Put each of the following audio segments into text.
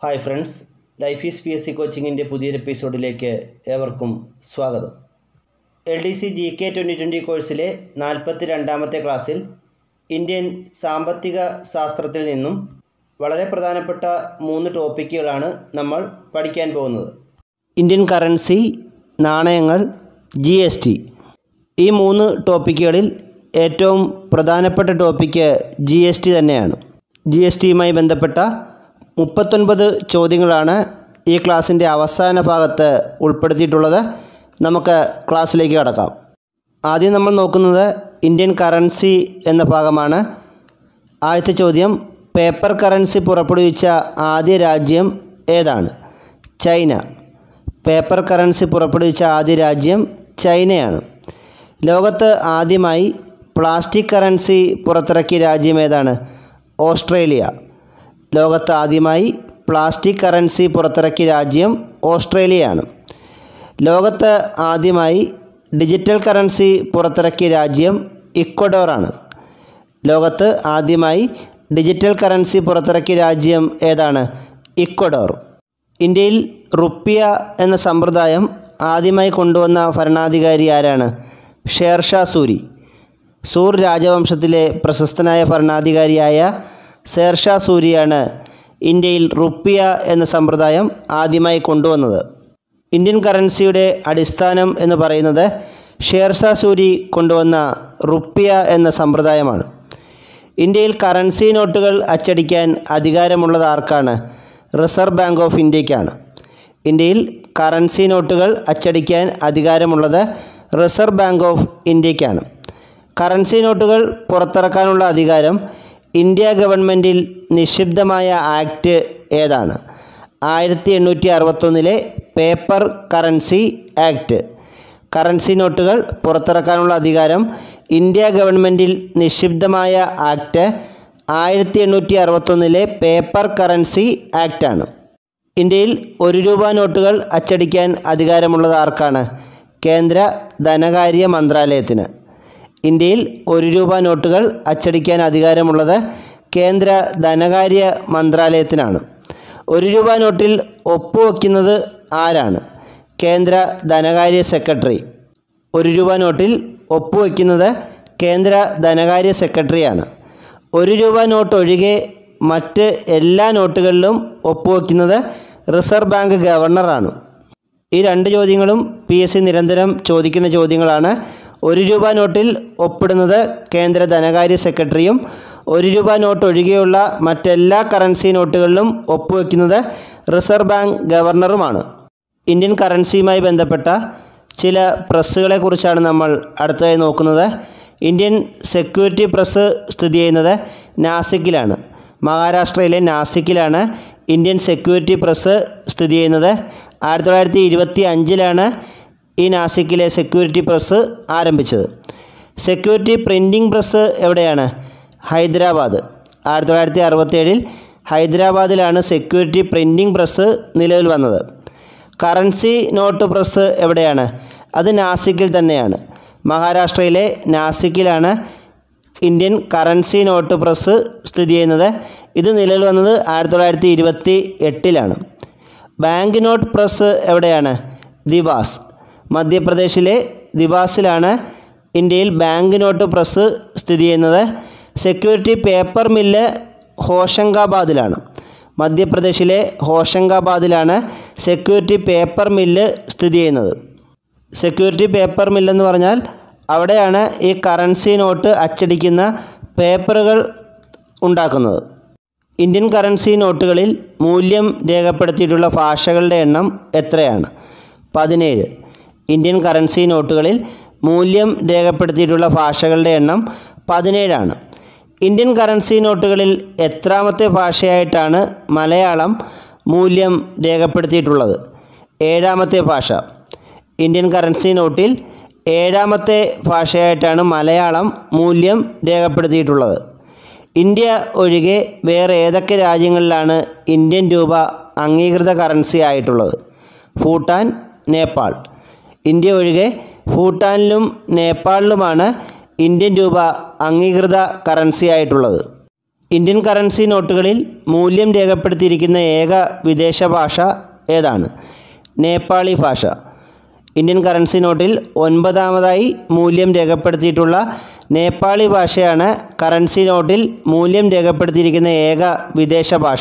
hi friends life is P S C കോച്ചിങ്ങിൻ്റെ പുതിയൊരു എപ്പിസോഡിലേക്ക് ഏവർക്കും സ്വാഗതം L D C G K twenty twenty കോഴ്സിലെ നാൽപ്പത്തി രണ്ടാമത്തെ ക്ലാസ്സിൽ ഇന്ത്യൻ സാമ്പത്തിക ശാസ്ത്രത്തിൽ നിന്നും വളരെ പ്രധാനപ്പെട്ട മൂന്ന് ടോപ്പിക്കുകളാണ് നമ്മൾ പഠിക്കാൻ പോകുന്നത് ഇന്ത്യൻ കറൻസി നാണയങ്ങൾ ജി എസ് ടി ഈ മൂന്ന് ടോപ്പിക്കുകളിൽ ഏറ്റവും പ്രധാനപ്പെട്ട ടോപ്പിക്ക് ജി എസ് ടി തന്നെയാണ് ജി എസ് ടിയുമായി ബന്ധപ്പെട്ട മുപ്പത്തൊൻപത് ചോദ്യങ്ങളാണ് ഈ ക്ലാസ്സിൻ്റെ അവസാന ഭാഗത്ത് ഉൾപ്പെടുത്തിയിട്ടുള്ളത് നമുക്ക് ക്ലാസ്സിലേക്ക് കടക്കാം ആദ്യം നമ്മൾ നോക്കുന്നത് ഇന്ത്യൻ കറൻസി എന്ന ഭാഗമാണ് ആദ്യത്തെ ചോദ്യം പേപ്പർ കറൻസി പുറപ്പെടുവിച്ച ആദ്യ രാജ്യം ഏതാണ് ചൈന പേപ്പർ കറൻസി പുറപ്പെടുവിച്ച ആദ്യ രാജ്യം ചൈനയാണ് ലോകത്ത് ആദ്യമായി പ്ലാസ്റ്റിക് കറൻസി പുറത്തിറക്കിയ രാജ്യം ഏതാണ് ഓസ്ട്രേലിയ ലോകത്ത് ആദ്യമായി പ്ലാസ്റ്റിക് കറൻസി പുറത്തിറക്കിയ രാജ്യം ഓസ്ട്രേലിയയാണ് ലോകത്ത് ആദ്യമായി ഡിജിറ്റൽ കറൻസി പുറത്തിറക്കിയ രാജ്യം ഇക്വഡോറാണ് ലോകത്ത് ആദ്യമായി ഡിജിറ്റൽ കറൻസി പുറത്തിറക്കിയ രാജ്യം ഏതാണ് ഇക്വഡോർ ഇന്ത്യയിൽ റുപ്പിയ എന്ന സമ്പ്രദായം ആദ്യമായി കൊണ്ടുവന്ന ഭരണാധികാരി ആരാണ് ഷേർഷാ സൂരി സൂർ രാജവംശത്തിലെ പ്രശസ്തനായ ഭരണാധികാരിയായ ഷേർഷാ സൂരിയാണ് ഇന്ത്യയിൽ റുപ്പിയ എന്ന സമ്പ്രദായം ആദ്യമായി കൊണ്ടുവന്നത് ഇന്ത്യൻ കറൻസിയുടെ അടിസ്ഥാനം എന്ന് പറയുന്നത് ഷേർഷാ സൂരി കൊണ്ടുവന്ന റുപ്പിയ എന്ന സമ്പ്രദായമാണ് ഇന്ത്യയിൽ കറൻസി നോട്ടുകൾ അച്ചടിക്കാൻ അധികാരമുള്ളത് ആർക്കാണ് റിസർവ് ബാങ്ക് ഓഫ് ഇന്ത്യക്കാണ് ഇന്ത്യയിൽ കറൻസി നോട്ടുകൾ അച്ചടിക്കാൻ അധികാരമുള്ളത് റിസർവ് ബാങ്ക് ഓഫ് ഇന്ത്യക്കാണ് കറൻസി നോട്ടുകൾ പുറത്തിറക്കാനുള്ള അധികാരം ഇന്ത്യ ഗവൺമെൻറ്റിൽ നിക്ഷിപ്തമായ ആക്ട് ഏതാണ് ആയിരത്തി എണ്ണൂറ്റി അറുപത്തൊന്നിലെ പേപ്പർ കറൻസി ആക്ട് കറൻസി നോട്ടുകൾ പുറത്തിറക്കാനുള്ള അധികാരം ഇന്ത്യ ഗവൺമെൻറ്റിൽ നിക്ഷിപ്തമായ ആക്ട് ആയിരത്തി എണ്ണൂറ്റി അറുപത്തൊന്നിലെ പേപ്പർ കറൻസി ആക്റ്റാണ് ഇന്ത്യയിൽ ഒരു രൂപ നോട്ടുകൾ അച്ചടിക്കാൻ അധികാരമുള്ളത് ആർക്കാണ് കേന്ദ്ര ധനകാര്യ മന്ത്രാലയത്തിന് ഇന്ത്യയിൽ ഒരു രൂപ നോട്ടുകൾ അച്ചടിക്കാൻ അധികാരമുള്ളത് കേന്ദ്ര ധനകാര്യ മന്ത്രാലയത്തിനാണ് ഒരു രൂപ നോട്ടിൽ ഒപ്പുവെക്കുന്നത് ആരാണ് കേന്ദ്ര ധനകാര്യ സെക്രട്ടറി ഒരു രൂപ നോട്ടിൽ ഒപ്പുവെക്കുന്നത് കേന്ദ്ര ധനകാര്യ സെക്രട്ടറിയാണ് ഒരു രൂപ നോട്ട് ഒഴികെ മറ്റ് എല്ലാ നോട്ടുകളിലും ഒപ്പുവെക്കുന്നത് റിസർവ് ബാങ്ക് ഗവർണറാണ് ഈ രണ്ട് ചോദ്യങ്ങളും പി എസ് സി നിരന്തരം ചോദിക്കുന്ന ചോദ്യങ്ങളാണ് ഒരു രൂപ നോട്ടിൽ ഒപ്പിടുന്നത് കേന്ദ്ര ധനകാര്യ സെക്രട്ടറിയും ഒരു രൂപ നോട്ട് ഒഴികെയുള്ള മറ്റെല്ലാ കറൻസി നോട്ടുകളിലും ഒപ്പുവെക്കുന്നത് റിസർവ് ബാങ്ക് ഗവർണറുമാണ് ഇന്ത്യൻ കറൻസിയുമായി ബന്ധപ്പെട്ട ചില പ്രസ്സുകളെക്കുറിച്ചാണ് നമ്മൾ അടുത്തതായി നോക്കുന്നത് ഇന്ത്യൻ സെക്യൂരിറ്റി പ്രസ് സ്ഥിതി ചെയ്യുന്നത് നാസിക്കിലാണ് മഹാരാഷ്ട്രയിലെ നാസിക്കിലാണ് ഇന്ത്യൻ സെക്യൂരിറ്റി പ്രസ് സ്ഥിതി ചെയ്യുന്നത് ആയിരത്തി തൊള്ളായിരത്തി ഇരുപത്തി അഞ്ചിലാണ് ഈ നാസിക്കിലെ സെക്യൂരിറ്റി പ്രസ് ആരംഭിച്ചത് സെക്യൂരിറ്റി പ്രിൻറ്റിംഗ് പ്രസ് എവിടെയാണ് ഹൈദരാബാദ് ആയിരത്തി തൊള്ളായിരത്തി അറുപത്തേഴിൽ ഹൈദരാബാദിലാണ് സെക്യൂരിറ്റി പ്രിൻറ്റിംഗ് പ്രസ് നിലവിൽ വന്നത് കറൻസി നോട്ട് പ്രസ് എവിടെയാണ് അത് നാസിക്കിൽ തന്നെയാണ് മഹാരാഷ്ട്രയിലെ നാസിക്കിലാണ് ഇന്ത്യൻ കറൻസി നോട്ട് പ്രസ് സ്ഥിതി ചെയ്യുന്നത് ഇത് നിലവിൽ വന്നത് ആയിരത്തി തൊള്ളായിരത്തി ഇരുപത്തി എട്ടിലാണ് ബാങ്ക് നോട്ട് പ്രസ് എവിടെയാണ് ദിവാസ് മധ്യപ്രദേശിലെ ദിവാസിലാണ് ഇന്ത്യയിൽ ബാങ്ക് നോട്ട് പ്രസ് സ്ഥിതി ചെയ്യുന്നത് സെക്യൂരിറ്റി പേപ്പർ മില്ല് ഹോഷങ്കാബാദിലാണ് മധ്യപ്രദേശിലെ ഹോഷങ്കാബാദിലാണ് സെക്യൂരിറ്റി പേപ്പർ മില്ല് സ്ഥിതി ചെയ്യുന്നത് സെക്യൂരിറ്റി പേപ്പർ മില്ലെന്ന് പറഞ്ഞാൽ അവിടെയാണ് ഈ കറൻസി നോട്ട് അച്ചടിക്കുന്ന പേപ്പറുകൾ ഉണ്ടാക്കുന്നത് ഇന്ത്യൻ കറൻസി നോട്ടുകളിൽ മൂല്യം രേഖപ്പെടുത്തിയിട്ടുള്ള ഭാഷകളുടെ എണ്ണം എത്രയാണ് പതിനേഴ് ഇന്ത്യൻ കറൻസി നോട്ടുകളിൽ മൂല്യം രേഖപ്പെടുത്തിയിട്ടുള്ള ഭാഷകളുടെ എണ്ണം പതിനേഴാണ് ഇന്ത്യൻ കറൻസി നോട്ടുകളിൽ എത്രാമത്തെ ഭാഷയായിട്ടാണ് മലയാളം മൂല്യം രേഖപ്പെടുത്തിയിട്ടുള്ളത് ഏഴാമത്തെ ഭാഷ ഇന്ത്യൻ കറൻസി നോട്ടിൽ ഏഴാമത്തെ ഭാഷയായിട്ടാണ് മലയാളം മൂല്യം രേഖപ്പെടുത്തിയിട്ടുള്ളത് ഇന്ത്യ ഒഴികെ വേറെ ഏതൊക്കെ രാജ്യങ്ങളിലാണ് ഇന്ത്യൻ രൂപ അംഗീകൃത കറൻസി ആയിട്ടുള്ളത് ഭൂട്ടാൻ നേപ്പാൾ ഇന്ത്യ ഒഴികെ ഭൂട്ടാനിലും നേപ്പാളിലുമാണ് ഇന്ത്യൻ രൂപ അംഗീകൃത കറൻസി ആയിട്ടുള്ളത് ഇന്ത്യൻ കറൻസി നോട്ടുകളിൽ മൂല്യം രേഖപ്പെടുത്തിയിരിക്കുന്ന ഏക വിദേശ ഭാഷ ഏതാണ് നേപ്പാളി ഭാഷ ഇന്ത്യൻ കറൻസി നോട്ടിൽ ഒൻപതാമതായി മൂല്യം രേഖപ്പെടുത്തിയിട്ടുള്ള നേപ്പാളി ഭാഷയാണ് കറൻസി നോട്ടിൽ മൂല്യം രേഖപ്പെടുത്തിയിരിക്കുന്ന ഏക വിദേശ ഭാഷ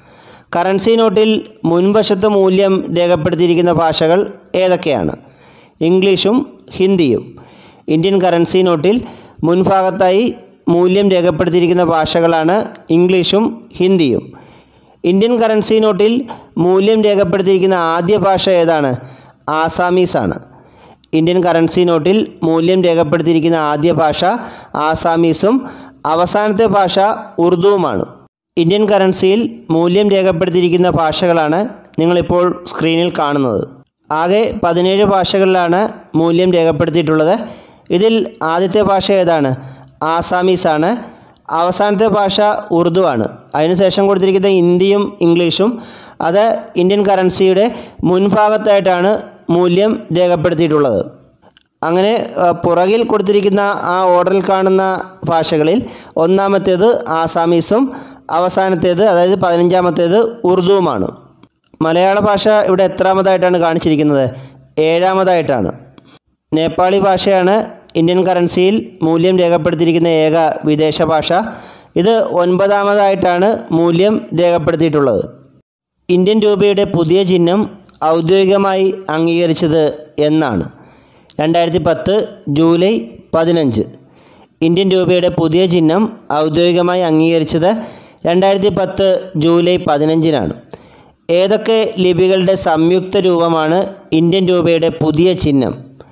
കറൻസി നോട്ടിൽ മുൻവശത്ത് മൂല്യം രേഖപ്പെടുത്തിയിരിക്കുന്ന ഭാഷകൾ ഏതൊക്കെയാണ് ഇംഗ്ലീഷും ഹിന്ദിയും ഇന്ത്യൻ കറൻസി നോട്ടിൽ മുൻഭാഗത്തായി മൂല്യം രേഖപ്പെടുത്തിയിരിക്കുന്ന ഭാഷകളാണ് ഇംഗ്ലീഷും ഹിന്ദിയും ഇന്ത്യൻ കറൻസി നോട്ടിൽ മൂല്യം രേഖപ്പെടുത്തിയിരിക്കുന്ന ആദ്യ ഭാഷ ഏതാണ് ആസാമീസാണ് ഇന്ത്യൻ കറൻസി നോട്ടിൽ മൂല്യം രേഖപ്പെടുത്തിയിരിക്കുന്ന ആദ്യ ഭാഷ ആസാമീസും അവസാനത്തെ ഭാഷ ഉറുദുവുമാണ് ഇന്ത്യൻ കറൻസിയിൽ മൂല്യം രേഖപ്പെടുത്തിയിരിക്കുന്ന ഭാഷകളാണ് നിങ്ങളിപ്പോൾ സ്ക്രീനിൽ കാണുന്നത് ആകെ പതിനേഴ് ഭാഷകളിലാണ് മൂല്യം രേഖപ്പെടുത്തിയിട്ടുള്ളത് ഇതിൽ ആദ്യത്തെ ഭാഷ ഏതാണ് ആസാമീസാണ് അവസാനത്തെ ഭാഷ ഉറുദു ആണ് അതിനുശേഷം കൊടുത്തിരിക്കുന്ന ഹിന്ദിയും ഇംഗ്ലീഷും അത് ഇന്ത്യൻ കറൻസിയുടെ മുൻഭാഗത്തായിട്ടാണ് മൂല്യം രേഖപ്പെടുത്തിയിട്ടുള്ളത് അങ്ങനെ ആ, പുറകിൽ കൊടുത്തിരിക്കുന്ന ആ ഓർഡറിൽ കാണുന്ന ഭാഷകളിൽ ഒന്നാമത്തേത് ആസാമീസും അവസാനത്തേത് അതായത് പതിനഞ്ചാമത്തേത് ഉറുദുവുമാണ് മലയാള ഭാഷ ഇവിടെ എത്രാമതായിട്ടാണ് കാണിച്ചിരിക്കുന്നത് ഏഴാമതായിട്ടാണ് നേപ്പാളി ഭാഷയാണ് ഇന്ത്യൻ കറൻസിയിൽ മൂല്യം രേഖപ്പെടുത്തിയിരിക്കുന്ന ഏക വിദേശ ഭാഷ ഇത് ഒൻപതാമതായിട്ടാണ് മൂല്യം രേഖപ്പെടുത്തിയിട്ടുള്ളത് ഇന്ത്യൻ രൂപയുടെ പുതിയ ചിഹ്നം ഔദ്യോഗികമായി അംഗീകരിച്ചത് എന്നാണ് രണ്ടായിരത്തി പത്ത് ജൂലൈ പതിനഞ്ച് ഇന്ത്യൻ രൂപയുടെ പുതിയ ചിഹ്നം ഔദ്യോഗികമായി അംഗീകരിച്ചത് രണ്ടായിരത്തി പത്ത് ജൂലൈ പതിനഞ്ചിനാണ് ഏതൊക്കെ ലിപികളുടെ സംയുക്ത രൂപമാണ് ഇന്ത്യൻ രൂപയുടെ പുതിയ ചിഹ്നം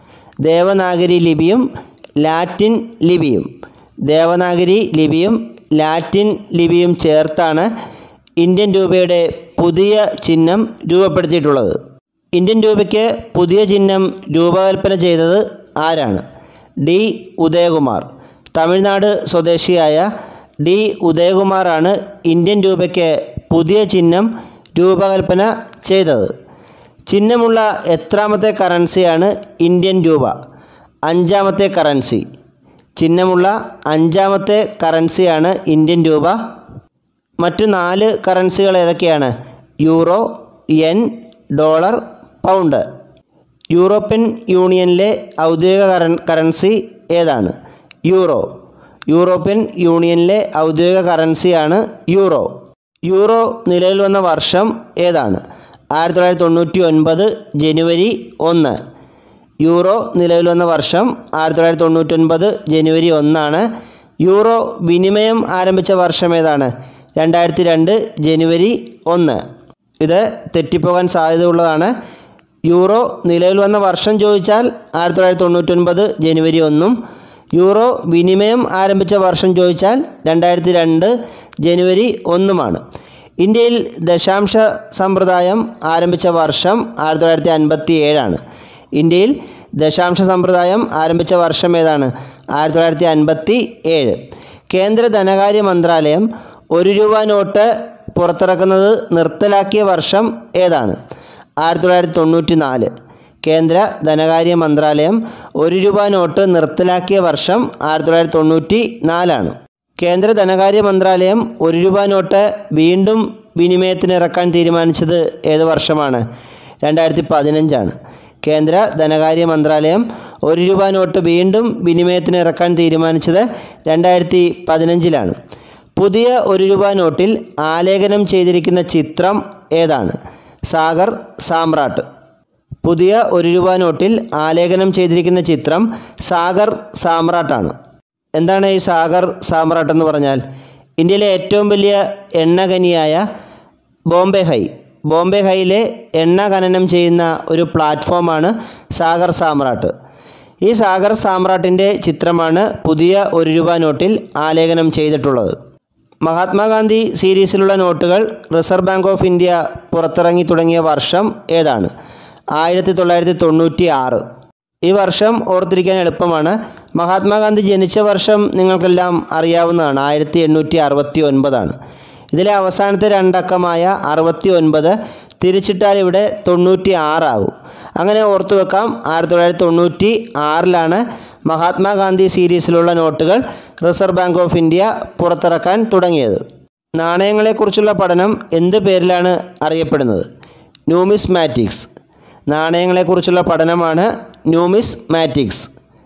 ദേവനാഗരി ലിപിയും ലാറ്റിൻ ലിപിയും ദേവനാഗരി ലിപിയും ലാറ്റിൻ ലിപിയും ചേർത്താണ് ഇന്ത്യൻ രൂപയുടെ പുതിയ ചിഹ്നം രൂപപ്പെടുത്തിയിട്ടുള്ളത് ഇന്ത്യൻ രൂപയ്ക്ക് പുതിയ ചിഹ്നം രൂപകൽപ്പന ചെയ്തത് ആരാണ് ഡി ഉദയകുമാർ തമിഴ്നാട് സ്വദേശിയായ ഡി ഉദയകുമാറാണ് ഇന്ത്യൻ രൂപയ്ക്ക് പുതിയ ചിഹ്നം രൂപകൽപ്പന ചെയ്തത് ചിഹ്നമുള്ള എത്രാമത്തെ കറൻസിയാണ് ഇന്ത്യൻ രൂപ അഞ്ചാമത്തെ കറൻസി ചിഹ്നമുള്ള അഞ്ചാമത്തെ കറൻസിയാണ് ഇന്ത്യൻ രൂപ മറ്റു നാല് കറൻസികൾ ഏതൊക്കെയാണ് euro yen dollar pound European യൂണിയനിലെ ഔദ്യോഗിക കറൻ കറൻസി ഏതാണ് യൂറോ യൂറോപ്യൻ യൂണിയനിലെ ഔദ്യോഗിക കറൻസിയാണ് യൂറോ യൂറോ നിലവിൽ വന്ന വർഷം ഏതാണ് ആയിരത്തി തൊള്ളായിരത്തി തൊണ്ണൂറ്റി ഒൻപത് ജനുവരി ഒന്ന് യൂറോ നിലവിൽ വന്ന വർഷം ആയിരത്തി തൊള്ളായിരത്തി തൊണ്ണൂറ്റൊൻപത് ജനുവരി ഒന്നാണ് യൂറോ വിനിമയം ആരംഭിച്ച വർഷം ഏതാണ് രണ്ടായിരത്തി രണ്ട് ജനുവരി ഒന്ന് ഇത് തെറ്റിപ്പോകാൻ സാധ്യതയുള്ളതാണ് യൂറോ നിലവിൽ വന്ന വർഷം ചോദിച്ചാൽ ആയിരത്തി തൊള്ളായിരത്തി തൊണ്ണൂറ്റൊൻപത് ജനുവരി ഒന്നും യൂറോ വിനിമയം ആരംഭിച്ച വർഷം ചോദിച്ചാൽ രണ്ടായിരത്തി രണ്ട് ജനുവരി ഒന്നുമാണ് ഇന്ത്യയിൽ ദശാംശ സമ്പ്രദായം ആരംഭിച്ച വർഷം ആയിരത്തി തൊള്ളായിരത്തി അൻപത്തി ഏഴാണ് ഇന്ത്യയിൽ ദശാംശ സമ്പ്രദായം ആരംഭിച്ച വർഷം ഏതാണ് ആയിരത്തി തൊള്ളായിരത്തി അൻപത്തി ഏഴ് കേന്ദ്ര ധനകാര്യ മന്ത്രാലയം ഒരു രൂപ നോട്ട് പുറത്തിറക്കുന്നത് നിർത്തലാക്കിയ വർഷം ഏതാണ് ആയിരത്തി തൊള്ളായിരത്തി തൊണ്ണൂറ്റി നാല് കേന്ദ്ര ധനകാര്യ മന്ത്രാലയം ഒരു രൂപ നോട്ട് നിർത്തലാക്കിയ വർഷം ആയിരത്തി തൊള്ളായിരത്തി തൊണ്ണൂറ്റി നാലാണ് കേന്ദ്ര ധനകാര്യ മന്ത്രാലയം ഒരു രൂപ നോട്ട് വീണ്ടും വിനിമയത്തിന് ഇറക്കാൻ തീരുമാനിച്ചത് ഏത് വർഷമാണ് രണ്ടായിരത്തി പതിനഞ്ചാണ് കേന്ദ്ര ധനകാര്യ മന്ത്രാലയം ഒരു രൂപ നോട്ട് വീണ്ടും വിനിമയത്തിന് ഇറക്കാൻ തീരുമാനിച്ചത് രണ്ടായിരത്തി പതിനഞ്ചിലാണ് പുതിയ ഒരു രൂപ നോട്ടിൽ ആലേഖനം ചെയ്തിരിക്കുന്ന ചിത്രം ഏതാണ് സാഗർ സാമ്രാട്ട് പുതിയ ഒരു രൂപ നോട്ടിൽ ആലേഖനം ചെയ്തിരിക്കുന്ന ചിത്രം സാഗർ സാമ്രാട്ടാണ് എന്താണ് ഈ സാഗർ സാമ്രാട്ട് എന്ന് പറഞ്ഞാൽ ഇന്ത്യയിലെ ഏറ്റവും വലിയ എണ്ണഖനിയായ ബോംബെ ഹൈ ബോംബെ ഹൈയിലെ എണ്ണ ഖനനം ചെയ്യുന്ന ഒരു പ്ലാറ്റ്ഫോമാണ് സാഗർ സാമ്രാട്ട് ഈ സാഗർ സാമ്രാട്ടിൻ്റെ ചിത്രമാണ് പുതിയ ഒരു രൂപ നോട്ടിൽ ആലേഖനം ചെയ്തിട്ടുള്ളത് മഹാത്മാഗാന്ധി സീരീസിലുള്ള നോട്ടുകൾ റിസർവ് ബാങ്ക് ഓഫ് ഇന്ത്യ പുറത്തിറങ്ങി തുടങ്ങിയ വർഷം ഏതാണ് ആയിരത്തി തൊള്ളായിരത്തി തൊണ്ണൂറ്റി ആറ് ഈ വർഷം ഓർത്തിരിക്കാൻ എളുപ്പമാണ് മഹാത്മാഗാന്ധി ജനിച്ച വർഷം നിങ്ങൾക്കെല്ലാം അറിയാവുന്നതാണ് ആയിരത്തി എണ്ണൂറ്റി അറുപത്തി ഒൻപതാണ് ഇതിലെ അവസാനത്തെ രണ്ടക്കമായ അറുപത്തി ഒൻപത് തിരിച്ചിട്ടാൽ ഇവിടെ തൊണ്ണൂറ്റി ആറാകും അങ്ങനെ ഓർത്തു വെക്കാം ആയിരത്തി തൊള്ളായിരത്തി തൊണ്ണൂറ്റി ആറിലാണ് മഹാത്മാഗാന്ധി സീരീസിലുള്ള നോട്ടുകൾ റിസർവ് ബാങ്ക് ഓഫ് ഇന്ത്യ പുറത്തിറക്കാൻ തുടങ്ങിയത് നാണയങ്ങളെക്കുറിച്ചുള്ള പഠനം എന്ത് പേരിലാണ് അറിയപ്പെടുന്നത് ന്യൂമിസ്മാറ്റിക്സ് നാണയങ്ങളെക്കുറിച്ചുള്ള പഠനമാണ് ന്യൂമിസ്മാറ്റിക്സ്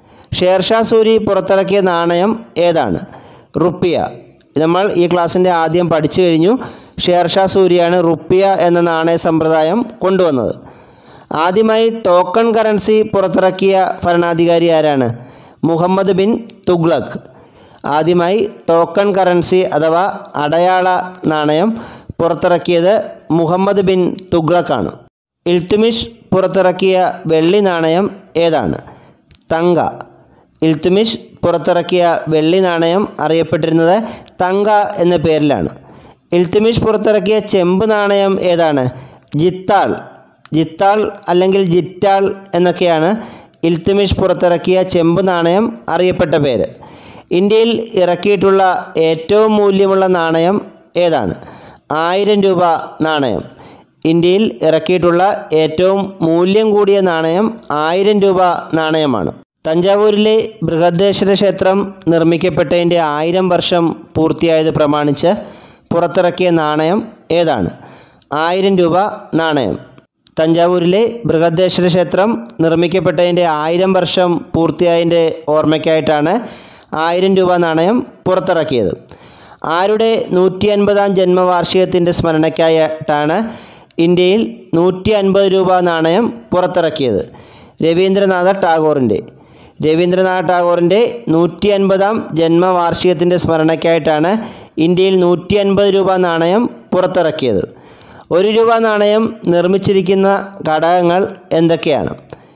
ഷേർഷാ സൂരി പുറത്തിറക്കിയ നാണയം ഏതാണ് റുപ്പിയ നമ്മൾ ഈ ക്ലാസ്സിൻ്റെ ആദ്യം പഠിച്ചു കഴിഞ്ഞു ഷേർഷാ സൂരിയാണ് റുപ്പിയ എന്ന നാണയ സമ്പ്രദായം കൊണ്ടുവന്നത് ആദ്യമായി ടോക്കൺ കറൻസി പുറത്തിറക്കിയ ഭരണാധികാരി ആരാണ് മുഹമ്മദ് ബിൻ തുഗ്ലക് ആദ്യമായി ടോക്കൺ കറൻസി അഥവാ അടയാള നാണയം പുറത്തിറക്കിയത് മുഹമ്മദ് ബിൻ തുഗ്ലക്കാണ് ഇൽത്തുമിഷ് പുറത്തിറക്കിയ വെള്ളി നാണയം ഏതാണ് തങ്ക ഇൽത്തുമിഷ് പുറത്തിറക്കിയ വെള്ളി നാണയം അറിയപ്പെട്ടിരുന്നത് തങ്ക എന്ന പേരിലാണ് ഇൽത്തുമിഷ് പുറത്തിറക്കിയ ചെമ്പ് നാണയം ഏതാണ് ജിത്താൾ ജിത്താൾ അല്ലെങ്കിൽ ജിറ്റാൾ എന്നൊക്കെയാണ് ഇൽത്തുമിഷ് പുറത്തിറക്കിയ ചെമ്പ് നാണയം അറിയപ്പെട്ട പേര് ഇന്ത്യയിൽ ഇറക്കിയിട്ടുള്ള ഏറ്റവും മൂല്യമുള്ള നാണയം ഏതാണ് ആയിരം രൂപ നാണയം ഇന്ത്യയിൽ ഇറക്കിയിട്ടുള്ള ഏറ്റവും മൂല്യം കൂടിയ നാണയം ആയിരം രൂപ നാണയമാണ് തഞ്ചാവൂരിലെ ബൃഹദേശ്വര ക്ഷേത്രം നിർമ്മിക്കപ്പെട്ടതിൻ്റെ ആയിരം വർഷം പൂർത്തിയായത് പ്രമാണിച്ച് പുറത്തിറക്കിയ നാണയം ഏതാണ് ആയിരം രൂപ നാണയം തഞ്ചാവൂരിലെ ബൃഹദേശ്വര ക്ഷേത്രം നിർമ്മിക്കപ്പെട്ടതിൻ്റെ ആയിരം വർഷം പൂർത്തിയായതിൻ്റെ ഓർമ്മയ്ക്കായിട്ടാണ് ആയിരം രൂപ നാണയം പുറത്തിറക്കിയത് ആരുടെ നൂറ്റി അൻപതാം ജന്മവാർഷികത്തിൻ്റെ സ്മരണയ്ക്കായിട്ടാണ് ഇന്ത്യയിൽ നൂറ്റി അൻപത് രൂപ നാണയം പുറത്തിറക്കിയത് രവീന്ദ്രനാഥ ടാഗോറിൻ്റെ രവീന്ദ്രനാഥ ടാഗോറിൻ്റെ നൂറ്റി അൻപതാം ജന്മവാർഷികത്തിൻ്റെ സ്മരണയ്ക്കായിട്ടാണ് ഇന്ത്യയിൽ നൂറ്റി അൻപത് രൂപ നാണയം പുറത്തിറക്കിയത് ഒരു രൂപ നാണയം നിർമ്മിച്ചിരിക്കുന്ന ഘടകങ്ങൾ എന്തൊക്കെയാണ്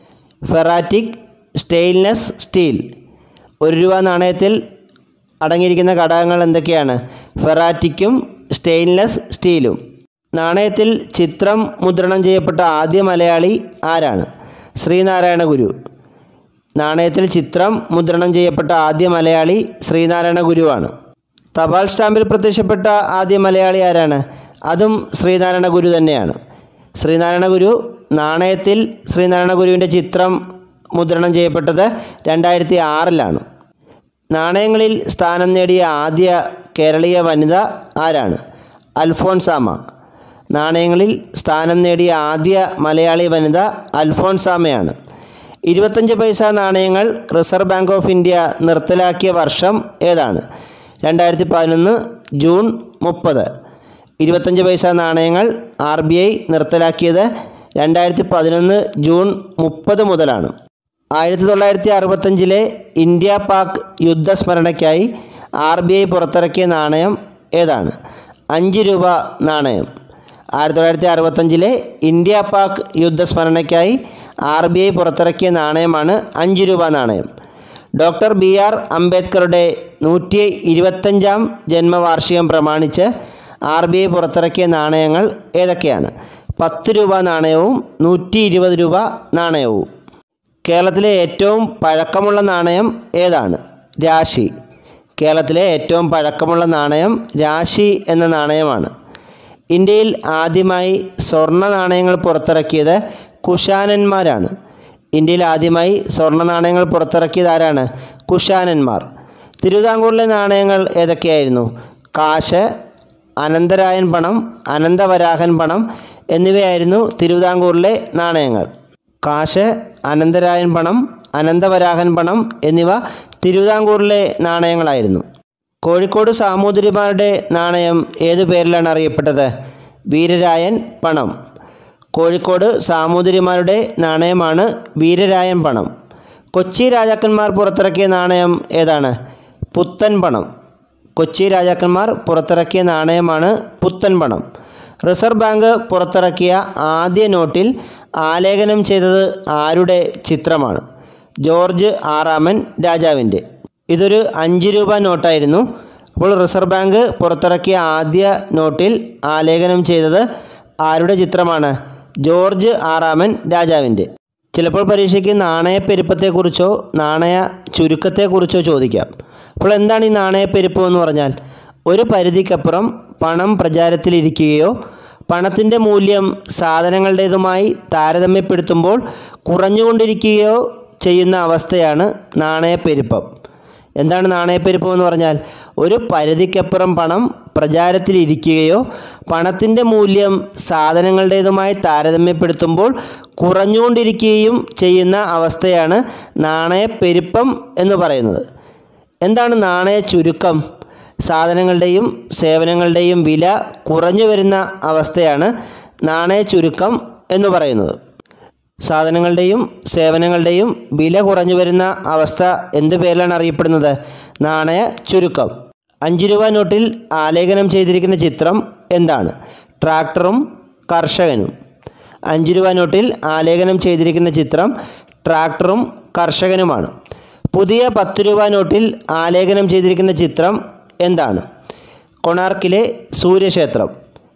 ഫെറാറ്റിക് സ്റ്റെയിൻലെസ് സ്റ്റീൽ ഒരു രൂപ നാണയത്തിൽ അടങ്ങിയിരിക്കുന്ന ഘടകങ്ങൾ എന്തൊക്കെയാണ് ഫെറാറ്റിക്കും സ്റ്റെയിൻലെസ് സ്റ്റീലും നാണയത്തിൽ ചിത്രം മുദ്രണം ചെയ്യപ്പെട്ട ആദ്യ മലയാളി ആരാണ് ശ്രീനാരായണ ഗുരു നാണയത്തിൽ ചിത്രം മുദ്രണം ചെയ്യപ്പെട്ട ആദ്യ മലയാളി ശ്രീനാരായണ ഗുരുവാണ് തപാൽ സ്റ്റാമ്പിൽ പ്രത്യക്ഷപ്പെട്ട ആദ്യ മലയാളി ആരാണ് അതും ശ്രീനാരായണ ഗുരു തന്നെയാണ് ശ്രീനാരായണ ഗുരു നാണയത്തിൽ ശ്രീനാരായണ ഗുരുവിൻ്റെ ചിത്രം മുദ്രണം ചെയ്യപ്പെട്ടത് രണ്ടായിരത്തി ആറിലാണ് നാണയങ്ങളിൽ സ്ഥാനം നേടിയ ആദ്യ കേരളീയ വനിത ആരാണ് അൽഫോൻസാമ നാണയങ്ങളിൽ സ്ഥാനം നേടിയ ആദ്യ മലയാളി വനിത അൽഫോൻസാമയാണ് ഇരുപത്തഞ്ച് പൈസ നാണയങ്ങൾ റിസർവ് ബാങ്ക് ഓഫ് ഇന്ത്യ നിർത്തലാക്കിയ വർഷം ഏതാണ് രണ്ടായിരത്തി പതിനൊന്ന് ജൂൺ മുപ്പത് ഇരുപത്തഞ്ച് പൈസ നാണയങ്ങൾ ആർ ബി ഐ നിർത്തലാക്കിയത് രണ്ടായിരത്തി പതിനൊന്ന് ജൂൺ മുപ്പത് മുതലാണ് ആയിരത്തി തൊള്ളായിരത്തി അറുപത്തഞ്ചിലെ ഇന്ത്യ പാക് യുദ്ധസ്മരണയ്ക്കായി ആർ ബി ഐ പുറത്തിറക്കിയ നാണയം ഏതാണ് അഞ്ച് രൂപ നാണയം ആയിരത്തി തൊള്ളായിരത്തി അറുപത്തഞ്ചിലെ ഇന്ത്യ പാക് യുദ്ധസ്മരണയ്ക്കായി ആർ ബി ഐ പുറത്തിറക്കിയ നാണയമാണ് അഞ്ച് രൂപ നാണയം ഡോക്ടർ ബി ആർ അംബേദ്കറുടെ നൂറ്റി ഇരുപത്തഞ്ചാം ജന്മവാർഷികം പ്രമാണിച്ച് ആർ ബി ഐ പുറത്തിറക്കിയ നാണയങ്ങൾ ഏതൊക്കെയാണ് പത്ത് രൂപ നാണയവും നൂറ്റി ഇരുപത് രൂപ നാണയവും കേരളത്തിലെ ഏറ്റവും പഴക്കമുള്ള നാണയം ഏതാണ് രാശി കേരളത്തിലെ ഏറ്റവും പഴക്കമുള്ള നാണയം രാശി എന്ന നാണയമാണ് ഇന്ത്യയിൽ ആദ്യമായി സ്വർണ്ണ നാണയങ്ങൾ പുറത്തിറക്കിയത് കുഷാനന്മാരാണ് ഇന്ത്യയിൽ ആദ്യമായി സ്വർണ്ണ നാണയങ്ങൾ പുറത്തിറക്കിയത് ആരാണ് കുഷാനന്മാർ തിരുവിതാംകൂറിലെ നാണയങ്ങൾ ഏതൊക്കെയായിരുന്നു കാശ് അനന്തരായൻ പണം അനന്തവരാഹൻ പണം എന്നിവയായിരുന്നു തിരുവിതാംകൂറിലെ നാണയങ്ങൾ കാശ് അനന്തരായൻ പണം അനന്തവരാഹൻ പണം എന്നിവ തിരുവിതാംകൂറിലെ നാണയങ്ങളായിരുന്നു കോഴിക്കോട് സാമൂതിരിമാരുടെ നാണയം ഏതു പേരിലാണ് അറിയപ്പെട്ടത് വീരരായൻ പണം കോഴിക്കോട് സാമൂതിരിമാരുടെ നാണയമാണ് വീരരായൻ പണം കൊച്ചി രാജാക്കന്മാർ പുറത്തിറക്കിയ നാണയം ഏതാണ് പുത്തൻ പണം കൊച്ചി രാജാക്കന്മാർ പുറത്തിറക്കിയ നാണയമാണ് പുത്തൻ പണം റിസർവ് ബാങ്ക് പുറത്തിറക്കിയ ആദ്യ നോട്ടിൽ ആലേഖനം ചെയ്തത് ആരുടെ ചിത്രമാണ് ജോർജ് ആറാമൻ രാജാവിൻ്റെ ഇതൊരു അഞ്ച് രൂപ നോട്ടായിരുന്നു അപ്പോൾ റിസർവ് ബാങ്ക് പുറത്തിറക്കിയ ആദ്യ നോട്ടിൽ ആലേഖനം ചെയ്തത് ആരുടെ ചിത്രമാണ് ജോർജ് ആറാമൻ രാജാവിൻ്റെ ചിലപ്പോൾ പരീക്ഷയ്ക്ക് നാണയപ്പെരുപ്പത്തെക്കുറിച്ചോ നാണയ ചുരുക്കത്തെക്കുറിച്ചോ ചോദിക്കാം അപ്പോൾ എന്താണ് ഈ നാണയപ്പെരുപ്പം എന്ന് പറഞ്ഞാൽ ഒരു പരിധിക്കപ്പുറം പണം പ്രചാരത്തിലിരിക്കുകയോ പണത്തിൻ്റെ മൂല്യം സാധനങ്ങളുടേതുമായി താരതമ്യപ്പെടുത്തുമ്പോൾ കുറഞ്ഞുകൊണ്ടിരിക്കുകയോ ചെയ്യുന്ന അവസ്ഥയാണ് നാണയപ്പെരുപ്പം എന്താണ് നാണയപ്പെരുപ്പം എന്ന് പറഞ്ഞാൽ ഒരു പരിധിക്കപ്പുറം പണം പ്രചാരത്തിലിരിക്കുകയോ പണത്തിൻ്റെ മൂല്യം സാധനങ്ങളുടേതുമായി താരതമ്യപ്പെടുത്തുമ്പോൾ കുറഞ്ഞുകൊണ്ടിരിക്കുകയും ചെയ്യുന്ന അവസ്ഥയാണ് നാണയപ്പെരുപ്പം എന്ന് പറയുന്നത് എന്താണ് നാണയ ചുരുക്കം സാധനങ്ങളുടെയും സേവനങ്ങളുടെയും വില കുറഞ്ഞു വരുന്ന അവസ്ഥയാണ് നാണയ ചുരുക്കം എന്ന് പറയുന്നത് സാധനങ്ങളുടെയും സേവനങ്ങളുടെയും വില കുറഞ്ഞു വരുന്ന അവസ്ഥ എന്ത് പേരിലാണ് അറിയപ്പെടുന്നത് നാണയ ചുരുക്കം അഞ്ച് രൂപ നോട്ടിൽ ആലേഖനം ചെയ്തിരിക്കുന്ന ചിത്രം എന്താണ് ട്രാക്ടറും കർഷകനും അഞ്ച് രൂപ നോട്ടിൽ ആലേഖനം ചെയ്തിരിക്കുന്ന ചിത്രം ട്രാക്ടറും കർഷകനുമാണ് പുതിയ പത്ത് രൂപ നോട്ടിൽ ആലേഖനം ചെയ്തിരിക്കുന്ന ചിത്രം എന്താണ് കൊണാർക്കിലെ സൂര്യക്ഷേത്രം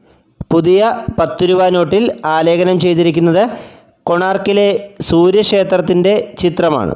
പുതിയ പത്ത് രൂപ നോട്ടിൽ ആലേഖനം ചെയ്തിരിക്കുന്നത് കൊണാർക്കിലെ സൂര്യക്ഷേത്രത്തിൻ്റെ ചിത്രമാണ്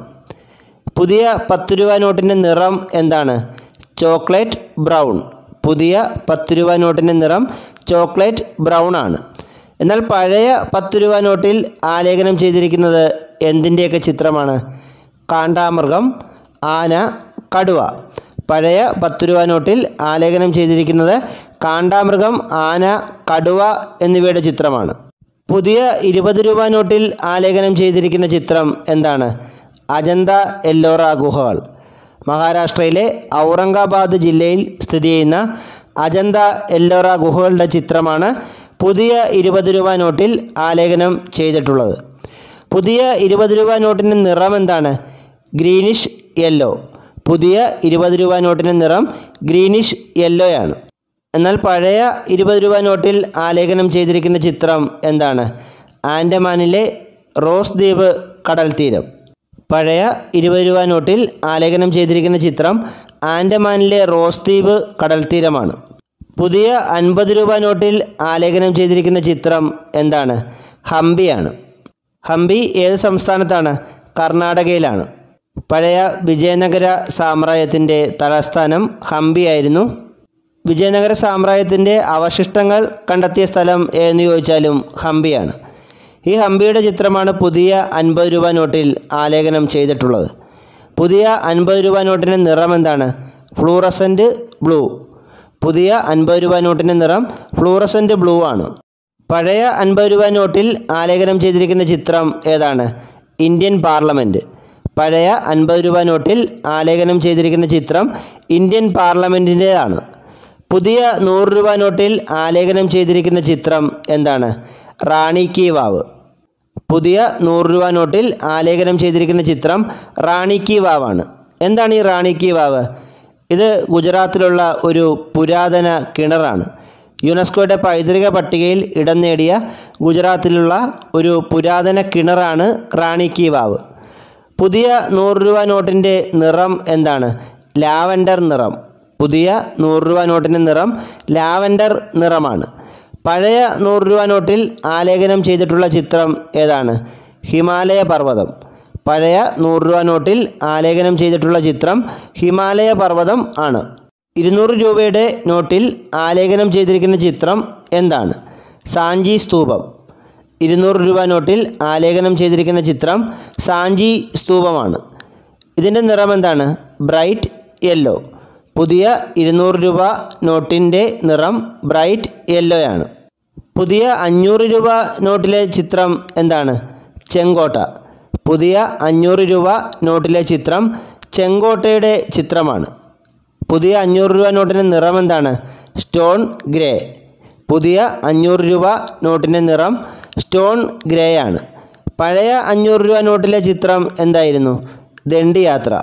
പുതിയ പത്ത് രൂപ നോട്ടിൻ്റെ നിറം എന്താണ് ചോക്ലേറ്റ് ബ്രൗൺ പുതിയ പത്ത് രൂപ നോട്ടിൻ്റെ നിറം ചോക്ലേറ്റ് ബ്രൗൺ ആണ് എന്നാൽ പഴയ പത്ത് രൂപ നോട്ടിൽ ആലേഖനം ചെയ്തിരിക്കുന്നത് എന്തിൻ്റെയൊക്കെ ചിത്രമാണ് കാണ്ടാമൃഗം ആന കടുവ പഴയ പത്ത് രൂപ നോട്ടിൽ ആലേഖനം ചെയ്തിരിക്കുന്നത് കാണ്ടാമൃഗം ആന കടുവ എന്നിവയുടെ ചിത്രമാണ് പുതിയ ഇരുപത് രൂപ നോട്ടിൽ ആലേഖനം ചെയ്തിരിക്കുന്ന ചിത്രം എന്താണ് അജന്ത എല്ലോറ ഗുഹകൾ മഹാരാഷ്ട്രയിലെ ഔറംഗാബാദ് ജില്ലയിൽ സ്ഥിതി ചെയ്യുന്ന അജന്ത എല്ലോറ ഗുഹകളുടെ ചിത്രമാണ് പുതിയ ഇരുപത് രൂപ നോട്ടിൽ ആലേഖനം ചെയ്തിട്ടുള്ളത് പുതിയ ഇരുപത് രൂപ നോട്ടിൻ്റെ നിറം എന്താണ് ഗ്രീനിഷ് യെല്ലോ പുതിയ ഇരുപത് രൂപ നോട്ടിൻ്റെ നിറം ഗ്രീനിഷ് യെല്ലോയാണ് എന്നാൽ പഴയ ഇരുപത് രൂപ നോട്ടിൽ ആലേഖനം ചെയ്തിരിക്കുന്ന ചിത്രം എന്താണ് ആൻഡമാനിലെ റോസ് ദ്വീപ് കടൽ തീരം പഴയ ഇരുപത് രൂപ നോട്ടിൽ ആലേഖനം ചെയ്തിരിക്കുന്ന ചിത്രം ആൻഡമാനിലെ റോസ് ദ്വീപ് കടൽ തീരമാണ് പുതിയ അൻപത് രൂപ നോട്ടിൽ ആലേഖനം ചെയ്തിരിക്കുന്ന ചിത്രം എന്താണ് ഹംപിയാണ് ഹംപി ഏത് സംസ്ഥാനത്താണ് കർണാടകയിലാണ് പഴയ വിജയനഗര സാമ്രാജ്യത്തിൻ്റെ തലസ്ഥാനം ഹംപിയായിരുന്നു വിജയനഗര സാമ്രാജ്യത്തിൻ്റെ അവശിഷ്ടങ്ങൾ കണ്ടെത്തിയ സ്ഥലം ഏതെന്ന് ചോദിച്ചാലും ഹംപിയാണ് ഈ ഹംപിയുടെ ചിത്രമാണ് പുതിയ അൻപത് രൂപ നോട്ടിൽ ആലേഖനം ചെയ്തിട്ടുള്ളത് പുതിയ അൻപത് രൂപ നോട്ടിൻ്റെ നിറം എന്താണ് ഫ്ലൂറസൻ്റ് ബ്ലൂ പുതിയ അൻപത് രൂപ നോട്ടിൻ്റെ നിറം ഫ്ലൂറസൻ്റ് ബ്ലൂ ആണ് പഴയ അൻപത് രൂപ നോട്ടിൽ ആലേഖനം ചെയ്തിരിക്കുന്ന ചിത്രം ഏതാണ് ഇന്ത്യൻ പാർലമെൻറ്റ് പഴയ അൻപത് രൂപ നോട്ടിൽ ആലേഖനം ചെയ്തിരിക്കുന്ന ചിത്രം ഇന്ത്യൻ പാർലമെൻറ്റിൻ്റേതാണ് പുതിയ നൂറ് രൂപ നോട്ടിൽ ആലേഖനം ചെയ്തിരിക്കുന്ന ചിത്രം എന്താണ് റാണി കി വാവ് പുതിയ നൂറ് രൂപ നോട്ടിൽ ആലേഖനം ചെയ്തിരിക്കുന്ന ചിത്രം റാണി കി വാവാണ് എന്താണ് ഈ റാണി കി വാവ് ഇത് ഗുജറാത്തിലുള്ള ഒരു പുരാതന കിണറാണ് യുനെസ്കോയുടെ പൈതൃക പട്ടികയിൽ ഇടം നേടിയ ഗുജറാത്തിലുള്ള ഒരു പുരാതന കിണറാണ് റാണി കി വാവ് പുതിയ നൂറ് രൂപ നോട്ടിൻ്റെ നിറം എന്താണ് ലാവൻഡർ നിറം പുതിയ നൂറ് രൂപ നോട്ടിൻ്റെ നിറം ലാവൻഡർ നിറമാണ് പഴയ നൂറ് രൂപ നോട്ടിൽ ആലേഖനം ചെയ്തിട്ടുള്ള ചിത്രം ഏതാണ് ഹിമാലയ പർവ്വതം പഴയ നൂറ് രൂപ നോട്ടിൽ ആലേഖനം ചെയ്തിട്ടുള്ള ചിത്രം ഹിമാലയ പർവ്വതം ആണ് ഇരുന്നൂറ് രൂപയുടെ നോട്ടിൽ ആലേഖനം ചെയ്തിരിക്കുന്ന ചിത്രം എന്താണ് സാഞ്ചി സ്തൂപം ഇരുന്നൂറ് രൂപ നോട്ടിൽ ആലേഖനം ചെയ്തിരിക്കുന്ന ചിത്രം സാഞ്ചി സ്തൂപമാണ് ഇതിൻ്റെ നിറം എന്താണ് ബ്രൈറ്റ് യെല്ലോ പുതിയ ഇരുന്നൂറ് രൂപ നോട്ടിൻ്റെ നിറം ബ്രൈറ്റ് യെല്ലോയാണ് പുതിയ അഞ്ഞൂറ് രൂപ നോട്ടിലെ ചിത്രം എന്താണ് ചെങ്കോട്ട പുതിയ അഞ്ഞൂറ് രൂപ നോട്ടിലെ ചിത്രം ചെങ്കോട്ടയുടെ ചിത്രമാണ് പുതിയ അഞ്ഞൂറ് രൂപ നോട്ടിൻ്റെ നിറം എന്താണ് സ്റ്റോൺ ഗ്രേ പുതിയ അഞ്ഞൂറ് രൂപ നോട്ടിൻ്റെ നിറം സ്റ്റോൺ ഗ്രേ ആണ് പഴയ അഞ്ഞൂറ് രൂപ നോട്ടിലെ ചിത്രം എന്തായിരുന്നു ദണ്ഡി യാത്ര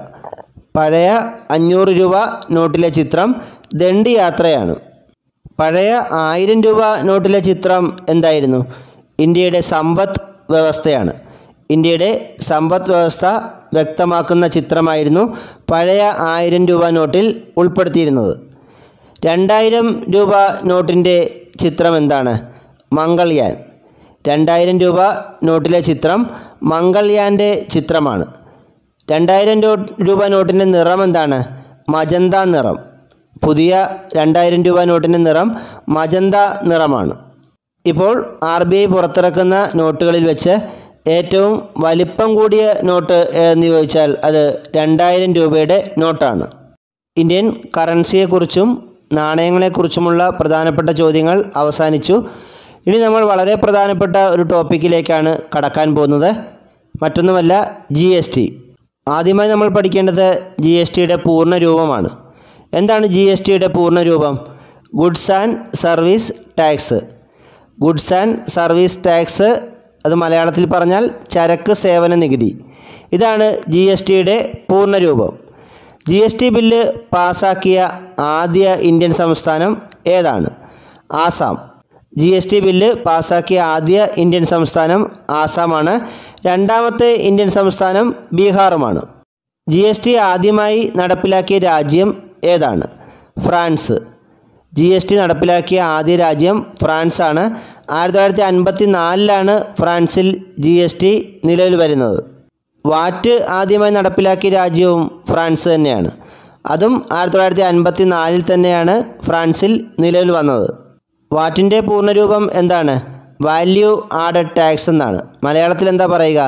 പഴയ അഞ്ഞൂറ് രൂപ നോട്ടിലെ ചിത്രം ദണ്ഡി യാത്രയാണ് പഴയ ആയിരം രൂപ നോട്ടിലെ ചിത്രം എന്തായിരുന്നു ഇന്ത്യയുടെ സമ്പദ് വ്യവസ്ഥയാണ് ഇന്ത്യയുടെ സമ്പദ് വ്യവസ്ഥ വ്യക്തമാക്കുന്ന ചിത്രമായിരുന്നു പഴയ ആയിരം രൂപ നോട്ടിൽ ഉൾപ്പെടുത്തിയിരുന്നത് രണ്ടായിരം രൂപ നോട്ടിൻ്റെ ചിത്രം എന്താണ് മംഗൾയാൻ രണ്ടായിരം രൂപ നോട്ടിലെ ചിത്രം മംഗൾയാൻ്റെ ചിത്രമാണ് രണ്ടായിരം രൂപ നോട്ടിൻ്റെ നിറം എന്താണ് മജന്ത നിറം പുതിയ രണ്ടായിരം രൂപ നോട്ടിൻ്റെ നിറം മജന്ത നിറമാണ് ഇപ്പോൾ ആർ ബി ഐ പുറത്തിറക്കുന്ന നോട്ടുകളിൽ വെച്ച് ഏറ്റവും വലിപ്പം കൂടിയ നോട്ട് എന്ന് ചോദിച്ചാൽ അത് രണ്ടായിരം രൂപയുടെ നോട്ടാണ് ഇന്ത്യൻ കറൻസിയെക്കുറിച്ചും നാണയങ്ങളെക്കുറിച്ചുമുള്ള പ്രധാനപ്പെട്ട ചോദ്യങ്ങൾ അവസാനിച്ചു ഇനി നമ്മൾ വളരെ പ്രധാനപ്പെട്ട ഒരു ടോപ്പിക്കിലേക്കാണ് കടക്കാൻ പോകുന്നത് മറ്റൊന്നുമല്ല ജി എസ് ടി ആദ്യമായി നമ്മൾ പഠിക്കേണ്ടത് ജി എസ് ടിയുടെ പൂർണ്ണ രൂപമാണ് എന്താണ് ജി എസ് ടിയുടെ പൂർണ്ണ രൂപം goods and service tax goods and service tax അത് മലയാളത്തിൽ പറഞ്ഞാൽ ചരക്ക് സേവന നികുതി ഇതാണ് ജി എസ് ടിയുടെ പൂർണ്ണ രൂപം ജി എസ് ടി ബില്ല് പാസാക്കിയ ആദ്യ ഇന്ത്യൻ സംസ്ഥാനം ഏതാണ് Assam G S T bill പാസാക്കിയ ആദ്യ ഇന്ത്യൻ സംസ്ഥാനം ആസാമാണ് രണ്ടാമത്തെ ഇന്ത്യൻ സംസ്ഥാനം ബീഹാറുമാണ് ജി എസ് ടി ആദ്യമായി നടപ്പിലാക്കിയ രാജ്യം ഏതാണ് ഫ്രാൻസ് ജി എസ് ടി നടപ്പിലാക്കിയ ആദ്യ രാജ്യം ഫ്രാൻസാണ് ആയിരത്തി തൊള്ളായിരത്തി അൻപത്തി നാലിലാണ് ഫ്രാൻസിൽ ജി എസ് ടി നിലവിൽ വരുന്നത് വാറ്റ് ആദ്യമായി നടപ്പിലാക്കിയ രാജ്യവും ഫ്രാൻസ് തന്നെയാണ് അതും ആയിരത്തി തൊള്ളായിരത്തി അൻപത്തി നാലിൽ തന്നെയാണ് ഫ്രാൻസിൽ നിലവിൽ വന്നത് വാറ്റിൻ്റെ പൂർണ്ണരൂപം എന്താണ് വാല്യൂ ആഡഡ് ടാക്സ് എന്നാണ് മലയാളത്തിൽ എന്താ പറയുക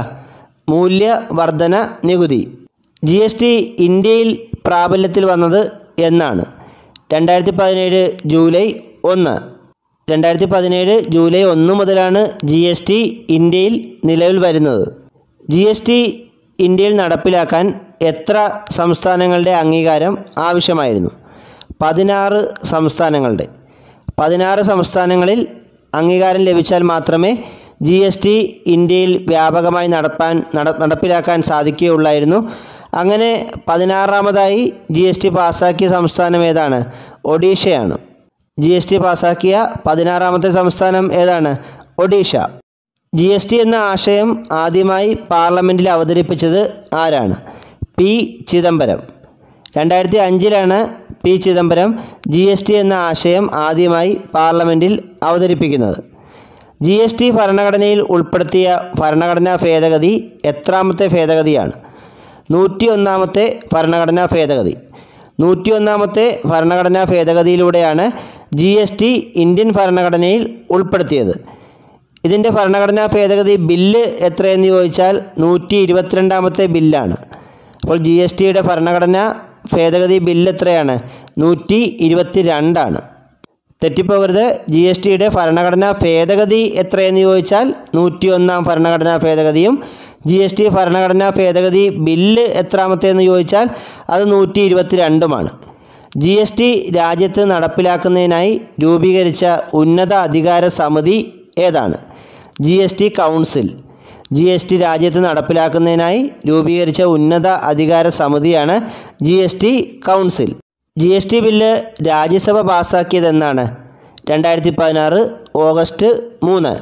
മൂല്യവർധന നികുതി ജി എസ് ടി ഇന്ത്യയിൽ പ്രാബല്യത്തിൽ വന്നത് എന്നാണ് രണ്ടായിരത്തി പതിനേഴ് ജൂലൈ ഒന്ന് രണ്ടായിരത്തി പതിനേഴ് ജൂലൈ ഒന്ന് മുതലാണ് ജി എസ് ടി ഇന്ത്യയിൽ നിലവിൽ വരുന്നത് ജി എസ് ടി ഇന്ത്യയിൽ നടപ്പിലാക്കാൻ എത്ര സംസ്ഥാനങ്ങളുടെ അംഗീകാരം ആവശ്യമായിരുന്നു പതിനാറ് സംസ്ഥാനങ്ങളുടെ പതിനാറ് സംസ്ഥാനങ്ങളിൽ അംഗീകാരം ലഭിച്ചാൽ മാത്രമേ ജി എസ് ടി ഇന്ത്യയിൽ വ്യാപകമായി നടപ്പാൻ നട നടപ്പിലാക്കാൻ സാധിക്കുകയുള്ളായിരുന്നു അങ്ങനെ പതിനാറാമതായി ജി എസ് ടി പാസ്സാക്കിയ സംസ്ഥാനം ഏതാണ് ഒഡീഷയാണ് ജി എസ് ടി പാസ്സാക്കിയ പതിനാറാമത്തെ സംസ്ഥാനം ഏതാണ് ഒഡീഷ ജി എസ് ടി എന്ന ആശയം ആദ്യമായി പാർലമെൻറ്റിൽ അവതരിപ്പിച്ചത് ആരാണ് പി ചിദംബരം രണ്ടായിരത്തി അഞ്ചിലാണ് P Chidambaram G S T എന്ന ആശയം ആദ്യമായി പാർലമെൻറ്റിൽ അവതരിപ്പിക്കുന്നത് ജി എസ് ടി ഭരണഘടനയിൽ ഉൾപ്പെടുത്തിയ ഭരണഘടനാ ഭേദഗതി എത്രാമത്തെ ഭേദഗതിയാണ് നൂറ്റി ഒന്നാമത്തെ ഭരണഘടനാ ഭേദഗതി നൂറ്റി ഒന്നാമത്തെ ഭരണഘടനാ ഭേദഗതിയിലൂടെയാണ് ജി എസ് ടി ഇന്ത്യൻ ഭരണഘടനയിൽ ഉൾപ്പെടുത്തിയത് ഇതിൻ്റെ ഭരണഘടനാ ഭേദഗതി ബില്ല് എത്രയെന്ന് ചോദിച്ചാൽ നൂറ്റി ഇരുപത്തിരണ്ടാമത്തെ ബില്ലാണ് അപ്പോൾ ജി എസ് ടിയുടെ ഭരണഘടനാ ഭേദഗതി ബില്ല് എത്രയാണ് നൂറ്റി ഇരുപത്തി രണ്ടാണ് തെറ്റിപ്പോകരുത് ജി എസ് ടിയുടെ ഭരണഘടനാ ഭേദഗതി എത്രയെന്ന് ചോദിച്ചാൽ നൂറ്റി ഒന്നാം ഭരണഘടനാ ഭേദഗതിയും ജി എസ് ടി ഭരണഘടനാ ഭേദഗതി ബില്ല് എത്രാമത്തേന്ന് ചോദിച്ചാൽ അത് നൂറ്റി ഇരുപത്തി രണ്ടുമാണ് ജി എസ് ടി രാജ്യത്ത് നടപ്പിലാക്കുന്നതിനായി രൂപീകരിച്ച ഉന്നത അധികാര സമിതി ഏതാണ് G S T council G S T രാജ്യത്ത് നടപ്പിലാക്കുന്നതിനായി രൂപീകരിച്ച ഉന്നത അധികാര സമിതിയാണ് G S T council G S T bill Rajya Sabha പാസ്സാക്കിയതെന്നാണ് രണ്ടായിരത്തി പതിനാറ് ഓഗസ്റ്റ് മൂന്ന്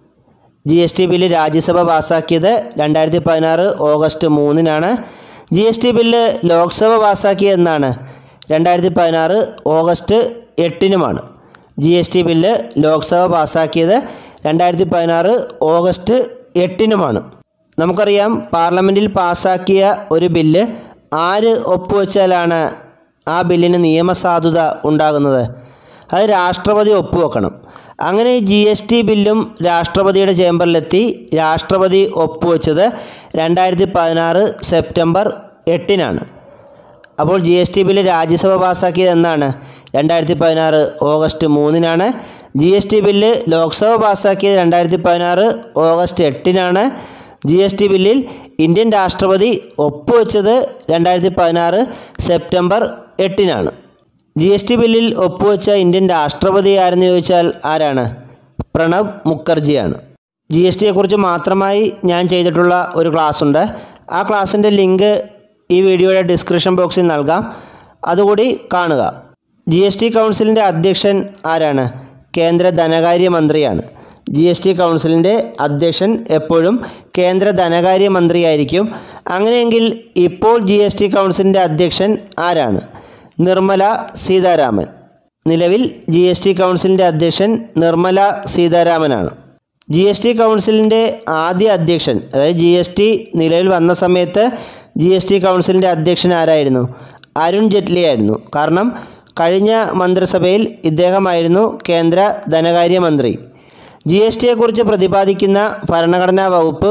G S T bill Rajya Sabha പാസ്സാക്കിയത് രണ്ടായിരത്തി പതിനാറ് ഓഗസ്റ്റ് മൂന്നിനാണ് G S T bill Lok Sabha പാസ്സാക്കിയതെന്നാണ് രണ്ടായിരത്തി പതിനാറ് ഓഗസ്റ്റ് എട്ടിനുമാണ് G S T bill Lok Sabha പാസ്സാക്കിയത് രണ്ടായിരത്തി പതിനാറ് ഓഗസ്റ്റ് എട്ടിനുമാണ് നമുക്കറിയാം പാർലമെൻറ്റിൽ പാസ്സാക്കിയ ഒരു ബില്ല് ആര് ഒപ്പുവെച്ചാലാണ് ആ ബില്ലിന് നിയമസാധുത ഉണ്ടാകുന്നത് അത് രാഷ്ട്രപതി ഒപ്പുവെക്കണം അങ്ങനെ ജി എസ് ടി ബില്ലും രാഷ്ട്രപതിയുടെ ചേംബറിലെത്തി രാഷ്ട്രപതി ഒപ്പുവെച്ചത് രണ്ടായിരത്തി പതിനാറ് സെപ്റ്റംബർ എട്ടിനാണ് അപ്പോൾ G S T bill Rajya Sabha പാസ്സാക്കിയത് എന്നാണ് രണ്ടായിരത്തി പതിനാറ് ഓഗസ്റ്റ് മൂന്നിനാണ് G S T bill Lok Sabha പാസ്സാക്കിയത് രണ്ടായിരത്തി പതിനാറ് ഓഗസ്റ്റ് എട്ടിനാണ് ജി എസ് ടി ബില്ലിൽ ഇന്ത്യൻ രാഷ്ട്രപതി ഒപ്പുവെച്ചത് രണ്ടായിരത്തി പതിനാറ് സെപ്റ്റംബർ എട്ടിനാണ് ജി എസ് ടി ബില്ലിൽ ഒപ്പുവെച്ച ഇന്ത്യൻ രാഷ്ട്രപതി ആരെന്ന് ചോദിച്ചാൽ ആരാണ് പ്രണബ് മുഖർജിയാണ് ജി എസ് ടിയെക്കുറിച്ച് മാത്രമായി ഞാൻ ചെയ്തിട്ടുള്ള ഒരു ക്ലാസ് ഉണ്ട് ആ ക്ലാസ്സിൻ്റെ ലിങ്ക് ഈ വീഡിയോയുടെ ഡിസ്ക്രിപ്ഷൻ ബോക്സിൽ നൽകാം അതുകൂടി കാണുക ജി എസ് ടി കൗൺസിലിൻ്റെ അധ്യക്ഷൻ ആരാണ് കേന്ദ്ര ധനകാര്യ മന്ത്രിയാണ് ജി എസ് ടി കൗൺസിലിൻ്റെ അധ്യക്ഷൻ എപ്പോഴും കേന്ദ്ര ധനകാര്യ മന്ത്രിയായിരിക്കും അങ്ങനെയെങ്കിൽ ഇപ്പോൾ ജി എസ് ടി കൗൺസിലിൻ്റെ അധ്യക്ഷൻ ആരാണ് നിർമ്മല സീതാരാമൻ നിലവിൽ ജി എസ് ടി കൗൺസിലിൻ്റെ അധ്യക്ഷൻ നിർമ്മല സീതാരാമനാണ് ജി എസ് ടി കൗൺസിലിൻ്റെ ആദ്യ അധ്യക്ഷൻ അതായത് ജി എസ് ടി നിലവിൽ വന്ന സമയത്ത് ജി എസ് ടി കൗൺസിലിൻ്റെ അധ്യക്ഷൻ ആരായിരുന്നു അരുൺ ജെയ്റ്റ്ലി ആയിരുന്നു കാരണം കഴിഞ്ഞ മന്ത്രിസഭയിൽ ഇദ്ദേഹമായിരുന്നു കേന്ദ്ര ധനകാര്യ മന്ത്രി ജി എസ് ടിയെക്കുറിച്ച് പ്രതിപാദിക്കുന്ന ഭരണഘടനാ വകുപ്പ്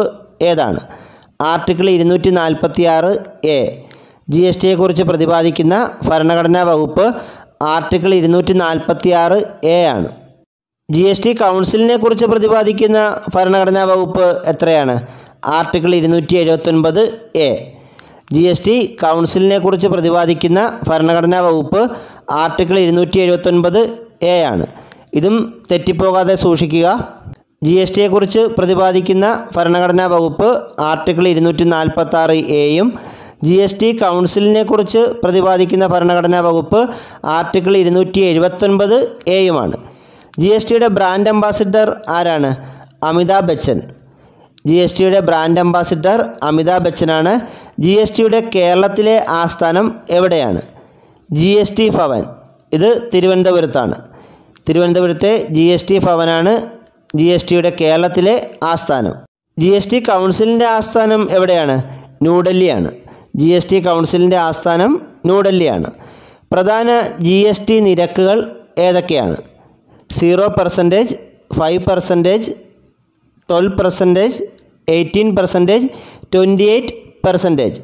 ഏതാണ് ആർട്ടിക്കിൾ ഇരുന്നൂറ്റി നാൽപ്പത്തി ആറ് എ ജി എസ് ടിയെക്കുറിച്ച് പ്രതിപാദിക്കുന്ന ഭരണഘടനാ വകുപ്പ് ആർട്ടിക്കിൾ ഇരുന്നൂറ്റി നാൽപ്പത്തി ആറ് എ ആണ് ജി എസ് ടി കൗൺസിലിനെ കുറിച്ച് പ്രതിപാദിക്കുന്ന ഭരണഘടനാ വകുപ്പ് എത്രയാണ് ആർട്ടിക്കിൾ ഇരുന്നൂറ്റി എഴുപത്തൊൻപത് എ ജി എസ് ടി കൗൺസിലിനെ കുറിച്ച് പ്രതിപാദിക്കുന്ന ഭരണഘടനാ വകുപ്പ് ആർട്ടിക്കിൾ ഇരുന്നൂറ്റി എഴുപത്തൊൻപത് എ ആണ് ഇതും തെറ്റിപ്പോകാതെ സൂക്ഷിക്കുക ജി എസ് ടിയെക്കുറിച്ച് പ്രതിപാദിക്കുന്ന ഭരണഘടനാ വകുപ്പ് ആർട്ടിക്കിൾ ഇരുന്നൂറ്റി നാൽപ്പത്തി ആറ് എയും ജി എസ് ടി കൗൺസിലിനെ കുറിച്ച് പ്രതിപാദിക്കുന്ന ഭരണഘടനാ വകുപ്പ് ആർട്ടിക്കിൾ ഇരുന്നൂറ്റി എഴുപത്തൊൻപത് എയുമാണ് ജി എസ് ടിയുടെ ബ്രാൻഡ് അംബാസിഡർ ആരാണ് അമിതാഭ് ബച്ചൻ ജി എസ് ടിയുടെ ബ്രാൻഡ് അംബാസിഡർ അമിതാഭ് ബച്ചനാണ് ജി എസ് ടിയുടെ കേരളത്തിലെ ആസ്ഥാനം എവിടെയാണ് ജി എസ് ടി ഭവൻ ഇത് തിരുവനന്തപുരത്താണ് തിരുവനന്തപുരത്തെ ജി എസ് ടി ഭവനാണ് ജി എസ് ടിയുടെ കേരളത്തിലെ ആസ്ഥാനം ജി എസ് ടി കൗൺസിലിൻ്റെ ആസ്ഥാനം എവിടെയാണ് ന്യൂഡൽഹിയാണ് ജി എസ് ടി കൗൺസിലിൻ്റെ ആസ്ഥാനം ന്യൂഡൽഹിയാണ് പ്രധാന ജി എസ് ടി നിരക്കുകൾ ഏതൊക്കെയാണ് zero percentage five percentage twelve percentage eighteen percentage twenty eight percentage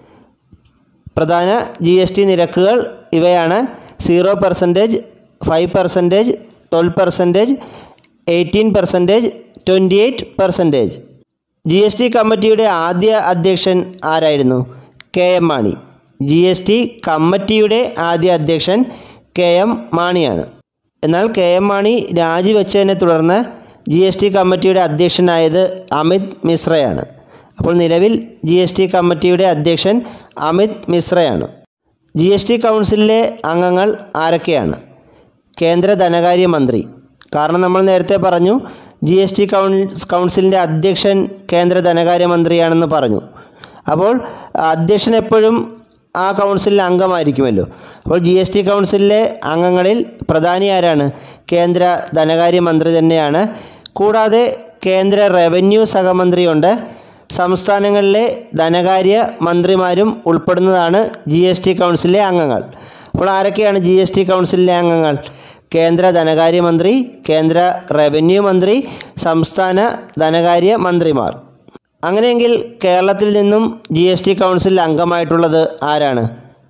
പ്രധാന ജി എസ് ടി നിരക്കുകൾ ഇവയാണ് zero percentage five percentage twelve percentage eighteen percentage twenty eight percentage G S T കമ്മിറ്റിയുടെ ആദ്യ അധ്യക്ഷൻ ആരായിരുന്നു K M Mani G S T കമ്മിറ്റിയുടെ ആദ്യ അധ്യക്ഷൻ കെ എം മാണിയാണ് എന്നാൽ കെ എം മാണി രാജിവെച്ചതിനെ തുടർന്ന് ജി എസ് ടി കമ്മിറ്റിയുടെ അധ്യക്ഷനായത് അമിത് മിശ്രയാണ് അപ്പോൾ നിലവിൽ ജി എസ് ടി കമ്മിറ്റിയുടെ അധ്യക്ഷൻ അമിത് മിശ്രയാണ് ജി എസ് ടി കൗൺസിലിലെ അംഗങ്ങൾ ആരൊക്കെയാണ് കേന്ദ്ര ധനകാര്യ മന്ത്രി കാരണം നമ്മൾ നേരത്തെ പറഞ്ഞു ജി എസ് ടി കൗൺസ് കൗൺസിലിൻ്റെ അധ്യക്ഷൻ കേന്ദ്ര ധനകാര്യ മന്ത്രിയാണെന്ന് പറഞ്ഞു അപ്പോൾ അധ്യക്ഷൻ എപ്പോഴും ആ കൗൺസിലിൽ അംഗമായിരിക്കുമല്ലോ അപ്പോൾ ജി എസ് ടി കൗൺസിലിലെ അംഗങ്ങളിൽ പ്രധാനി ആരാണ് കേന്ദ്ര ധനകാര്യ മന്ത്രി തന്നെയാണ് കൂടാതെ കേന്ദ്ര റവന്യൂ സഹമന്ത്രിയുണ്ട് സംസ്ഥാനങ്ങളിലെ ധനകാര്യ മന്ത്രിമാരും ഉൾപ്പെടുന്നതാണ് ജി എസ് ടി കൗൺസിലിലെ അംഗങ്ങൾ അപ്പോൾ ആരൊക്കെയാണ് ജി എസ് ടി കൗൺസിലിലെ അംഗങ്ങൾ കേന്ദ്ര ധനകാര്യ മന്ത്രി കേന്ദ്ര റവന്യൂ മന്ത്രി സംസ്ഥാന ധനകാര്യ മന്ത്രിമാർ അങ്ങനെയെങ്കിൽ കേരളത്തിൽ നിന്നും ജി എസ് ടി കൗൺസിലിൽ അംഗമായിട്ടുള്ളത് ആരാണ്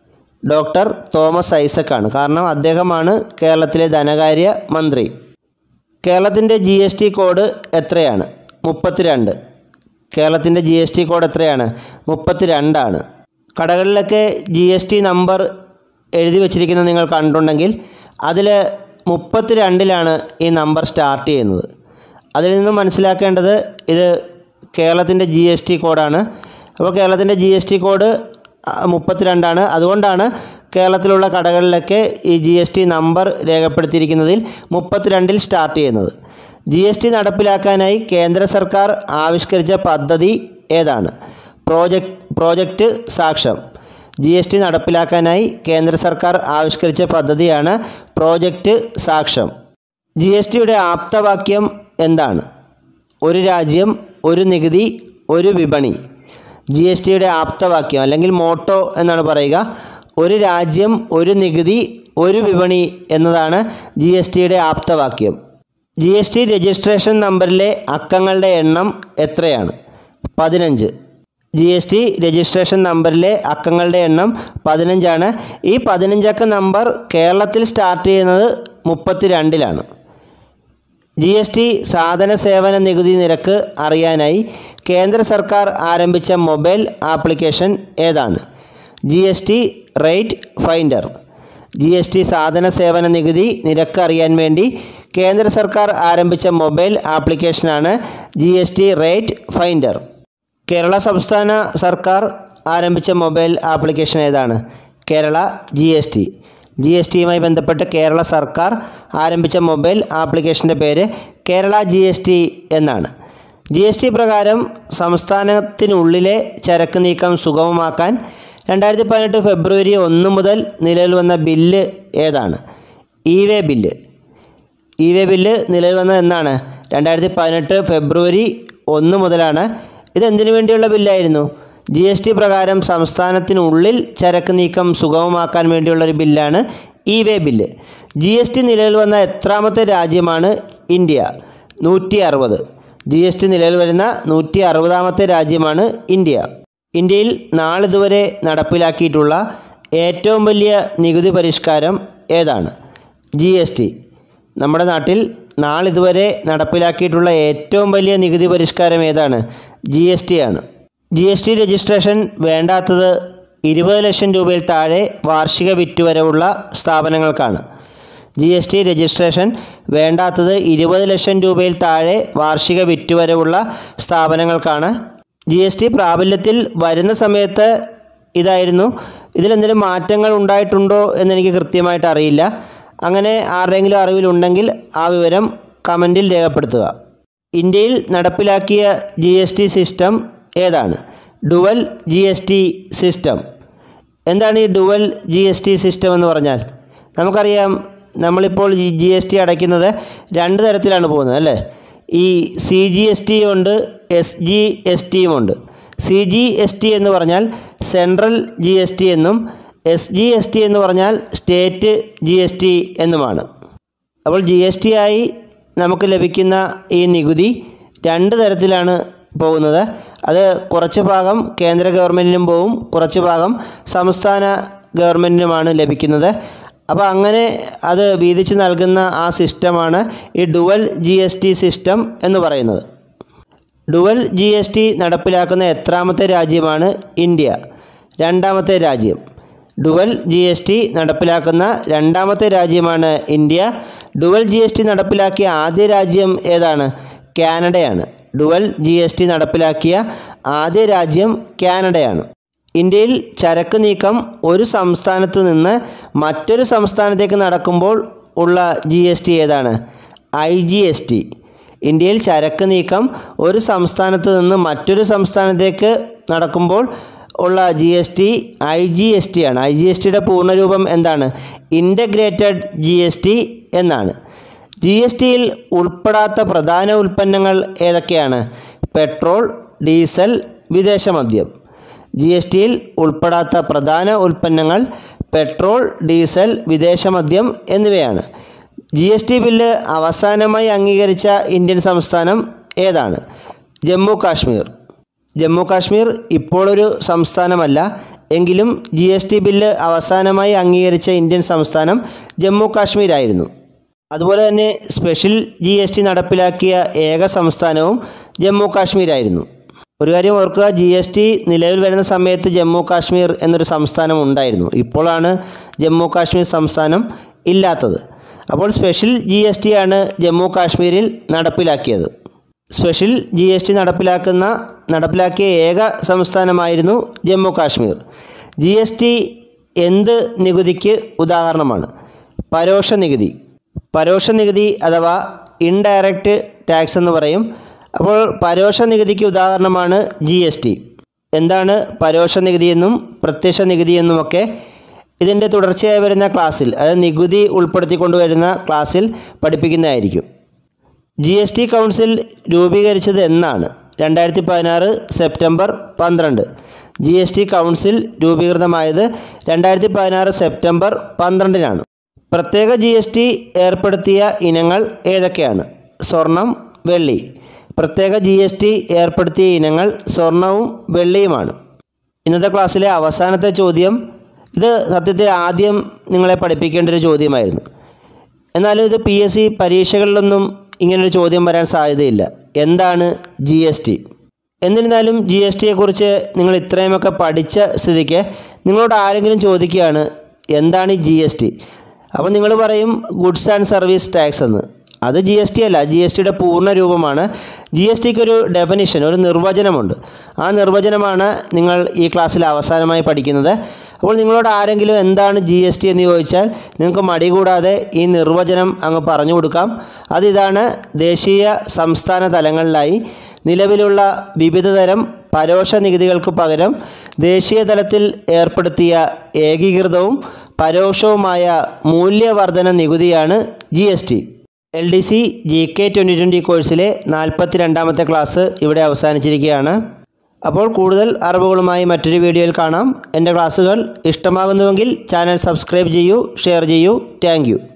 ഡോക്ടർ തോമസ് ഐസക്കാണ് കാരണം അദ്ദേഹമാണ് കേരളത്തിലെ ധനകാര്യ മന്ത്രി കേരളത്തിൻ്റെ ജി എസ് ടി കോഡ് എത്രയാണ് മുപ്പത്തിരണ്ട് കേരളത്തിൻ്റെ ജി എസ് ടി കോഡ് എത്രയാണ് മുപ്പത്തിരണ്ടാണ് കടകളിലൊക്കെ ജി എസ് ടി നമ്പർ എഴുതി വച്ചിരിക്കുന്നത് നിങ്ങൾ കണ്ടിട്ടുണ്ടെങ്കിൽ അതിൽ മുപ്പത്തിരണ്ടിലാണ് ഈ നമ്പർ സ്റ്റാർട്ട് ചെയ്യുന്നത് അതിൽ നിന്നും മനസ്സിലാക്കേണ്ടത് ഇത് കേരളത്തിൻ്റെ ജി എസ് ടി കോഡാണ് അപ്പോൾ കേരളത്തിൻ്റെ ജി എസ് ടി കോഡ് മുപ്പത്തിരണ്ടാണ് അതുകൊണ്ടാണ് കേരളത്തിലുള്ള കടകളിലൊക്കെ ഈ ജി എസ് ടി നമ്പർ രേഖപ്പെടുത്തിയിരിക്കുന്നതിൽ മുപ്പത്തിരണ്ടിൽ സ്റ്റാർട്ട് ചെയ്യുന്നത് ജി എസ് ടി നടപ്പിലാക്കാനായി കേന്ദ്ര സർക്കാർ ആവിഷ്കരിച്ച പദ്ധതി ഏതാണ് project project Saksham G S T നടപ്പിലാക്കാനായി കേന്ദ്ര സർക്കാർ ആവിഷ്കരിച്ച പദ്ധതിയാണ് പ്രോജക്റ്റ് സാക്ഷം ജി എസ് ടിയുടെ ആപ്തവാക്യം എന്താണ് ഒരു രാജ്യം ഒരു നികുതി ഒരു വിപണി ജി എസ് ടിയുടെ ആപ്തവാക്യം അല്ലെങ്കിൽ മോട്ടോ എന്നാണ് പറയുക ഒരു രാജ്യം ഒരു നികുതി ഒരു വിപണി എന്നതാണ് ജി എസ് ടിയുടെ ആപ്തവാക്യം ജി എസ് ടി രജിസ്ട്രേഷൻ നമ്പറിലെ അക്കങ്ങളുടെ എണ്ണം എത്രയാണ് പതിനഞ്ച് ജി എസ് ടി രജിസ്ട്രേഷൻ നമ്പറിലെ അക്കങ്ങളുടെ എണ്ണം പതിനഞ്ചാണ് ഈ പതിനഞ്ചക്ക നമ്പർ കേരളത്തിൽ സ്റ്റാർട്ട് ചെയ്യുന്നത് മുപ്പത്തി രണ്ടിലാണ് ജി എസ് ടി സാധന സേവന നികുതി നിരക്ക് അറിയാനായി കേന്ദ്ര സർക്കാർ ആരംഭിച്ച മൊബൈൽ ആപ്ലിക്കേഷൻ ഏതാണ് G S T rate finder G S T സാധന സേവന നികുതി നിരക്ക് അറിയാൻ വേണ്ടി കേന്ദ്ര സർക്കാർ ആരംഭിച്ച മൊബൈൽ ആപ്ലിക്കേഷനാണ് G S T rate finder Kerala സംസ്ഥാന സർക്കാർ ആരംഭിച്ച മൊബൈൽ ആപ്ലിക്കേഷൻ ഏതാണ് Kerala G S T G S ടിയുമായി ബന്ധപ്പെട്ട് കേരള സർക്കാർ ആരംഭിച്ച മൊബൈൽ ആപ്ലിക്കേഷൻ്റെ പേര് കേരള ജി എസ് ടി എന്നാണ് ജി എസ് ടി പ്രകാരം സംസ്ഥാനത്തിനുള്ളിലെ ചരക്ക് നീക്കം സുഗമമാക്കാൻ രണ്ടായിരത്തി പതിനെട്ട് ഫെബ്രുവരി ഒന്ന് മുതൽ നിലവിൽ വന്ന ബില്ല് ഏതാണ് E way bill E way bill നിലവിൽ വന്നത് എന്നാണ് രണ്ടായിരത്തി പതിനെട്ട് ഫെബ്രുവരി ഒന്ന് മുതലാണ് ഇത് എന്തിനു വേണ്ടിയുള്ള ബില്ലായിരുന്നു ജി എസ് ടി പ്രകാരം സംസ്ഥാനത്തിനുള്ളിൽ ചരക്ക് നീക്കം സുഗമമാക്കാൻ വേണ്ടിയുള്ള ഒരു ബില്ലാണ് E way bill G S T നിലവിൽ വന്ന എത്രാമത്തെ രാജ്യമാണ് ഇന്ത്യ നൂറ്റി അറുപത് ജി എസ് ടി നിലവിൽ വരുന്ന നൂറ്റി അറുപതാമത്തെ രാജ്യമാണ് ഇന്ത്യ ഇന്ത്യയിൽ നാളിതുവരെ നടപ്പിലാക്കിയിട്ടുള്ള ഏറ്റവും വലിയ നികുതി പരിഷ്കാരം ഏതാണ് ജി എസ് ടി നമ്മുടെ നാട്ടിൽ നാളിതുവരെ നടപ്പിലാക്കിയിട്ടുള്ള ഏറ്റവും വലിയ നികുതി പരിഷ്കാരം ഏതാണ് ജി എസ് ടി ആണ് ജി എസ് ടി രജിസ്ട്രേഷൻ വേണ്ടാത്തത് ഇരുപത് ലക്ഷം രൂപയിൽ താഴെ വാർഷിക വിറ്റുവരവുള്ള സ്ഥാപനങ്ങൾക്കാണ് ജി എസ് ടി രജിസ്ട്രേഷൻ വേണ്ടാത്തത് ഇരുപത് ലക്ഷം രൂപയിൽ താഴെ വാർഷിക വിറ്റുവരവുള്ള സ്ഥാപനങ്ങൾക്കാണ് ജി എസ് ടി പ്രാബല്യത്തിൽ വരുന്ന സമയത്ത് ഇതായിരുന്നു ഇതിലെന്തെങ്കിലും മാറ്റങ്ങൾ ഉണ്ടായിട്ടുണ്ടോ എന്നെനിക്ക് കൃത്യമായിട്ട് അറിയില്ല അങ്ങനെ ആരുടെയെങ്കിലും അറിവിലുണ്ടെങ്കിൽ ആ വിവരം കമൻറ്റിൽ രേഖപ്പെടുത്തുക ഇന്ത്യയിൽ നടപ്പിലാക്കിയ ജി എസ് ടി സിസ്റ്റം ഏതാണ് dual G S T system എന്താണ് ഈ dual G S T system എന്ന് പറഞ്ഞാൽ നമുക്കറിയാം നമ്മളിപ്പോൾ ഈ ജി എസ് ടി അടയ്ക്കുന്നത് രണ്ട് തരത്തിലാണ് പോകുന്നത് അല്ലേ ഈ സി ജി എസ് ടി ഉണ്ട് എസ് ജി എസ് ടിയും ഉണ്ട് സി ജി എസ് ടി എന്ന് പറഞ്ഞാൽ സെൻട്രൽ ജി എസ് ടി എന്നും എസ് ജി എസ് ടി എന്ന് പറഞ്ഞാൽ സ്റ്റേറ്റ് ജി എസ് ടി എന്നുമാണ് അപ്പോൾ ജി എസ് ടി ആയി നമുക്ക് ലഭിക്കുന്ന ഈ നികുതി രണ്ട് തരത്തിലാണ് പോകുന്നത് അത് കുറച്ച് ഭാഗം കേന്ദ്ര ഗവൺമെൻറ്റിനും പോവും കുറച്ച് ഭാഗം സംസ്ഥാന ഗവൺമെൻറ്റിനുമാണ് ലഭിക്കുന്നത് അപ്പോൾ അങ്ങനെ അത് വീതിച്ച് നൽകുന്ന ആ സിസ്റ്റമാണ് ഈ dual G S T system എന്ന് പറയുന്നത് ഡുവൽ ജി എസ് ടി നടപ്പിലാക്കുന്ന എത്രാമത്തെ രാജ്യമാണ് ഇന്ത്യ രണ്ടാമത്തെ രാജ്യം ഡുവൽ ജി എസ് ടി നടപ്പിലാക്കുന്ന രണ്ടാമത്തെ രാജ്യമാണ് India dual G S T നടപ്പിലാക്കിയ ആദ്യ രാജ്യം ഏതാണ് കാനഡയാണ് ഡുവൽ ജി എസ് ടി നടപ്പിലാക്കിയ ആദ്യ രാജ്യം കാനഡയാണ് ഇന്ത്യയിൽ ചരക്ക് നീക്കം ഒരു സംസ്ഥാനത്ത് നിന്ന് മറ്റൊരു സംസ്ഥാനത്തേക്ക് നടക്കുമ്പോൾ ഉള്ള ജി എസ് ടി ഏതാണ് ഐ ജി എസ് ടി ഇന്ത്യയിൽ ചരക്ക് നീക്കം ഒരു സംസ്ഥാനത്ത് നിന്ന് മറ്റൊരു സംസ്ഥാനത്തേക്ക് നടക്കുമ്പോൾ ഉള്ള G S T I G S T ആണ് ഐ ജി എസ് ടിയുടെ പൂർണ്ണരൂപം എന്താണ് ഇൻ്റഗ്രേറ്റഡ് ജി എസ് ടി എന്നാണ് ജി എസ് ടിയിൽ ഉൾപ്പെടാത്ത പ്രധാന ഉൽപ്പന്നങ്ങൾ ഏതൊക്കെയാണ് പെട്രോൾ ഡീസൽ വിദേശ മദ്യം ജി എസ് ടിയിൽ ഉൾപ്പെടാത്ത പ്രധാന ഉൽപ്പന്നങ്ങൾ പെട്രോൾ ഡീസൽ വിദേശ മദ്യം എന്നിവയാണ് ജി എസ് ടി ബില്ല് അവസാനമായി അംഗീകരിച്ച ഇന്ത്യൻ സംസ്ഥാനം ഏതാണ് ജമ്മു കാശ്മീർ ജമ്മു കാശ്മീർ ഇപ്പോഴൊരു സംസ്ഥാനമല്ല എങ്കിലും ജി എസ് ടി ബില്ല് അവസാനമായി അംഗീകരിച്ച ഇന്ത്യൻ സംസ്ഥാനം ജമ്മു കാശ്മീരായിരുന്നു അതുപോലെ തന്നെ സ്പെഷ്യൽ ജി എസ് ടി നടപ്പിലാക്കിയ ഏക സംസ്ഥാനവും ജമ്മു കാശ്മീരായിരുന്നു ഒരു കാര്യം ഓർക്കുക ജി എസ് ടി നിലവിൽ വരുന്ന സമയത്ത് ജമ്മു കാശ്മീർ എന്നൊരു സംസ്ഥാനം ഉണ്ടായിരുന്നു ഇപ്പോഴാണ് ജമ്മു കാശ്മീർ സംസ്ഥാനം ഇല്ലാത്തത് അപ്പോൾ സ്പെഷ്യൽ ജി എസ് ടി ആണ് ജമ്മു കാശ്മീരിൽ നടപ്പിലാക്കിയത് സ്പെഷ്യൽ ജി എസ് ടി നടപ്പിലാക്കുന്ന നടപ്പിലാക്കിയ ഏക സംസ്ഥാനമായിരുന്നു Jammu Kashmir G S T എന്ത് നികുതിക്ക് ഉദാഹരണമാണ് പരോക്ഷ നികുതി പരോക്ഷ നികുതി അഥവാ ഇൻഡയറക്റ്റ് ടാക്സ് എന്ന് പറയും അപ്പോൾ പരോക്ഷ നികുതിക്ക് ഉദാഹരണമാണ് ജി എസ് ടി എന്താണ് പരോക്ഷ നികുതി എന്നും പ്രത്യക്ഷ നികുതി എന്നുമൊക്കെ ഇതിൻ്റെ തുടർച്ചയായി വരുന്ന ക്ലാസ്സിൽ അതായത് നികുതി ഉൾപ്പെടുത്തിക്കൊണ്ട് വരുന്ന ക്ലാസ്സിൽ പഠിപ്പിക്കുന്നതായിരിക്കും ജി എസ് ടി കൗൺസിൽ രൂപീകരിച്ചത് എന്നാണ് രണ്ടായിരത്തി പതിനാറ് സെപ്റ്റംബർ പന്ത്രണ്ട് ജി എസ് ടി കൗൺസിൽ രൂപീകൃതമായത് രണ്ടായിരത്തി പതിനാറ് സെപ്റ്റംബർ പന്ത്രണ്ടിനാണ് പ്രത്യേക ജി എസ് ടി ഏർപ്പെടുത്തിയ ഇനങ്ങൾ ഏതൊക്കെയാണ് സ്വർണം വെള്ളി പ്രത്യേക ജി എസ് ടി ഏർപ്പെടുത്തിയ ഇനങ്ങൾ സ്വർണവും വെള്ളിയുമാണ് ഇന്നത്തെ ക്ലാസ്സിലെ അവസാനത്തെ ചോദ്യം ഇത് സത്യത്തിൽ ആദ്യം നിങ്ങളെ പഠിപ്പിക്കേണ്ട ഒരു ചോദ്യമായിരുന്നു എന്നാലും ഇത് പി എസ് സി പരീക്ഷകളിലൊന്നും ഇങ്ങനൊരു ചോദ്യം വരാൻ സാധ്യതയില്ല എന്താണ് ജി എസ് ടി എന്നിരുന്നാലും ജി എസ് ടിയെക്കുറിച്ച് നിങ്ങൾ ഇത്രയുമൊക്കെ പഠിച്ച സ്ഥിതിക്ക് നിങ്ങളോട് ആരെങ്കിലും ചോദിക്കുകയാണ് എന്താണ് ഈ ജി എസ് ടി അപ്പോൾ നിങ്ങൾ പറയും ഗുഡ്സ് ആൻഡ് സർവീസ് ടാക്സ് എന്ന് അത് ജി എസ് ടി അല്ല ജി എസ് ടിയുടെ പൂർണ്ണ രൂപമാണ് ജി എസ് ടിക്ക് ഒരു ഡെഫിനിഷൻ ഒരു നിർവചനമുണ്ട് ആ നിർവചനമാണ് നിങ്ങൾ ഈ ക്ലാസ്സിൽ അവസാനമായി പഠിക്കുന്നത് അപ്പോൾ നിങ്ങളോട് ആരെങ്കിലും എന്താണ് ജി എസ് ടി എന്ന് ചോദിച്ചാൽ നിങ്ങൾക്ക് മടി കൂടാതെ ഈ നിർവചനം അങ്ങ് പറഞ്ഞു കൊടുക്കാം അതിതാണ് ദേശീയ സംസ്ഥാന തലങ്ങളിലായി നിലവിലുള്ള വിവിധതരം പരോക്ഷ നികുതികൾക്ക് പകരം ദേശീയ തലത്തിൽ ഏർപ്പെടുത്തിയ ഏകീകൃതവും പരോക്ഷവുമായ മൂല്യവർധന നികുതിയാണ് G S T L D C G K twenty twenty കോഴ്സിലെ നാൽപ്പത്തി രണ്ടാമത്തെ ക്ലാസ് ഇവിടെ അവസാനിച്ചിരിക്കുകയാണ് അപ്പോൾ കൂടുതൽ അറിവുകളുമായി മറ്റൊരു വീഡിയോയിൽ കാണാം എൻ്റെ ക്ലാസ്സുകൾ ഇഷ്ടമാകുന്നുവെങ്കിൽ ചാനൽ സബ്സ്ക്രൈബ് ചെയ്യൂ ഷെയർ ചെയ്യൂ താങ്ക്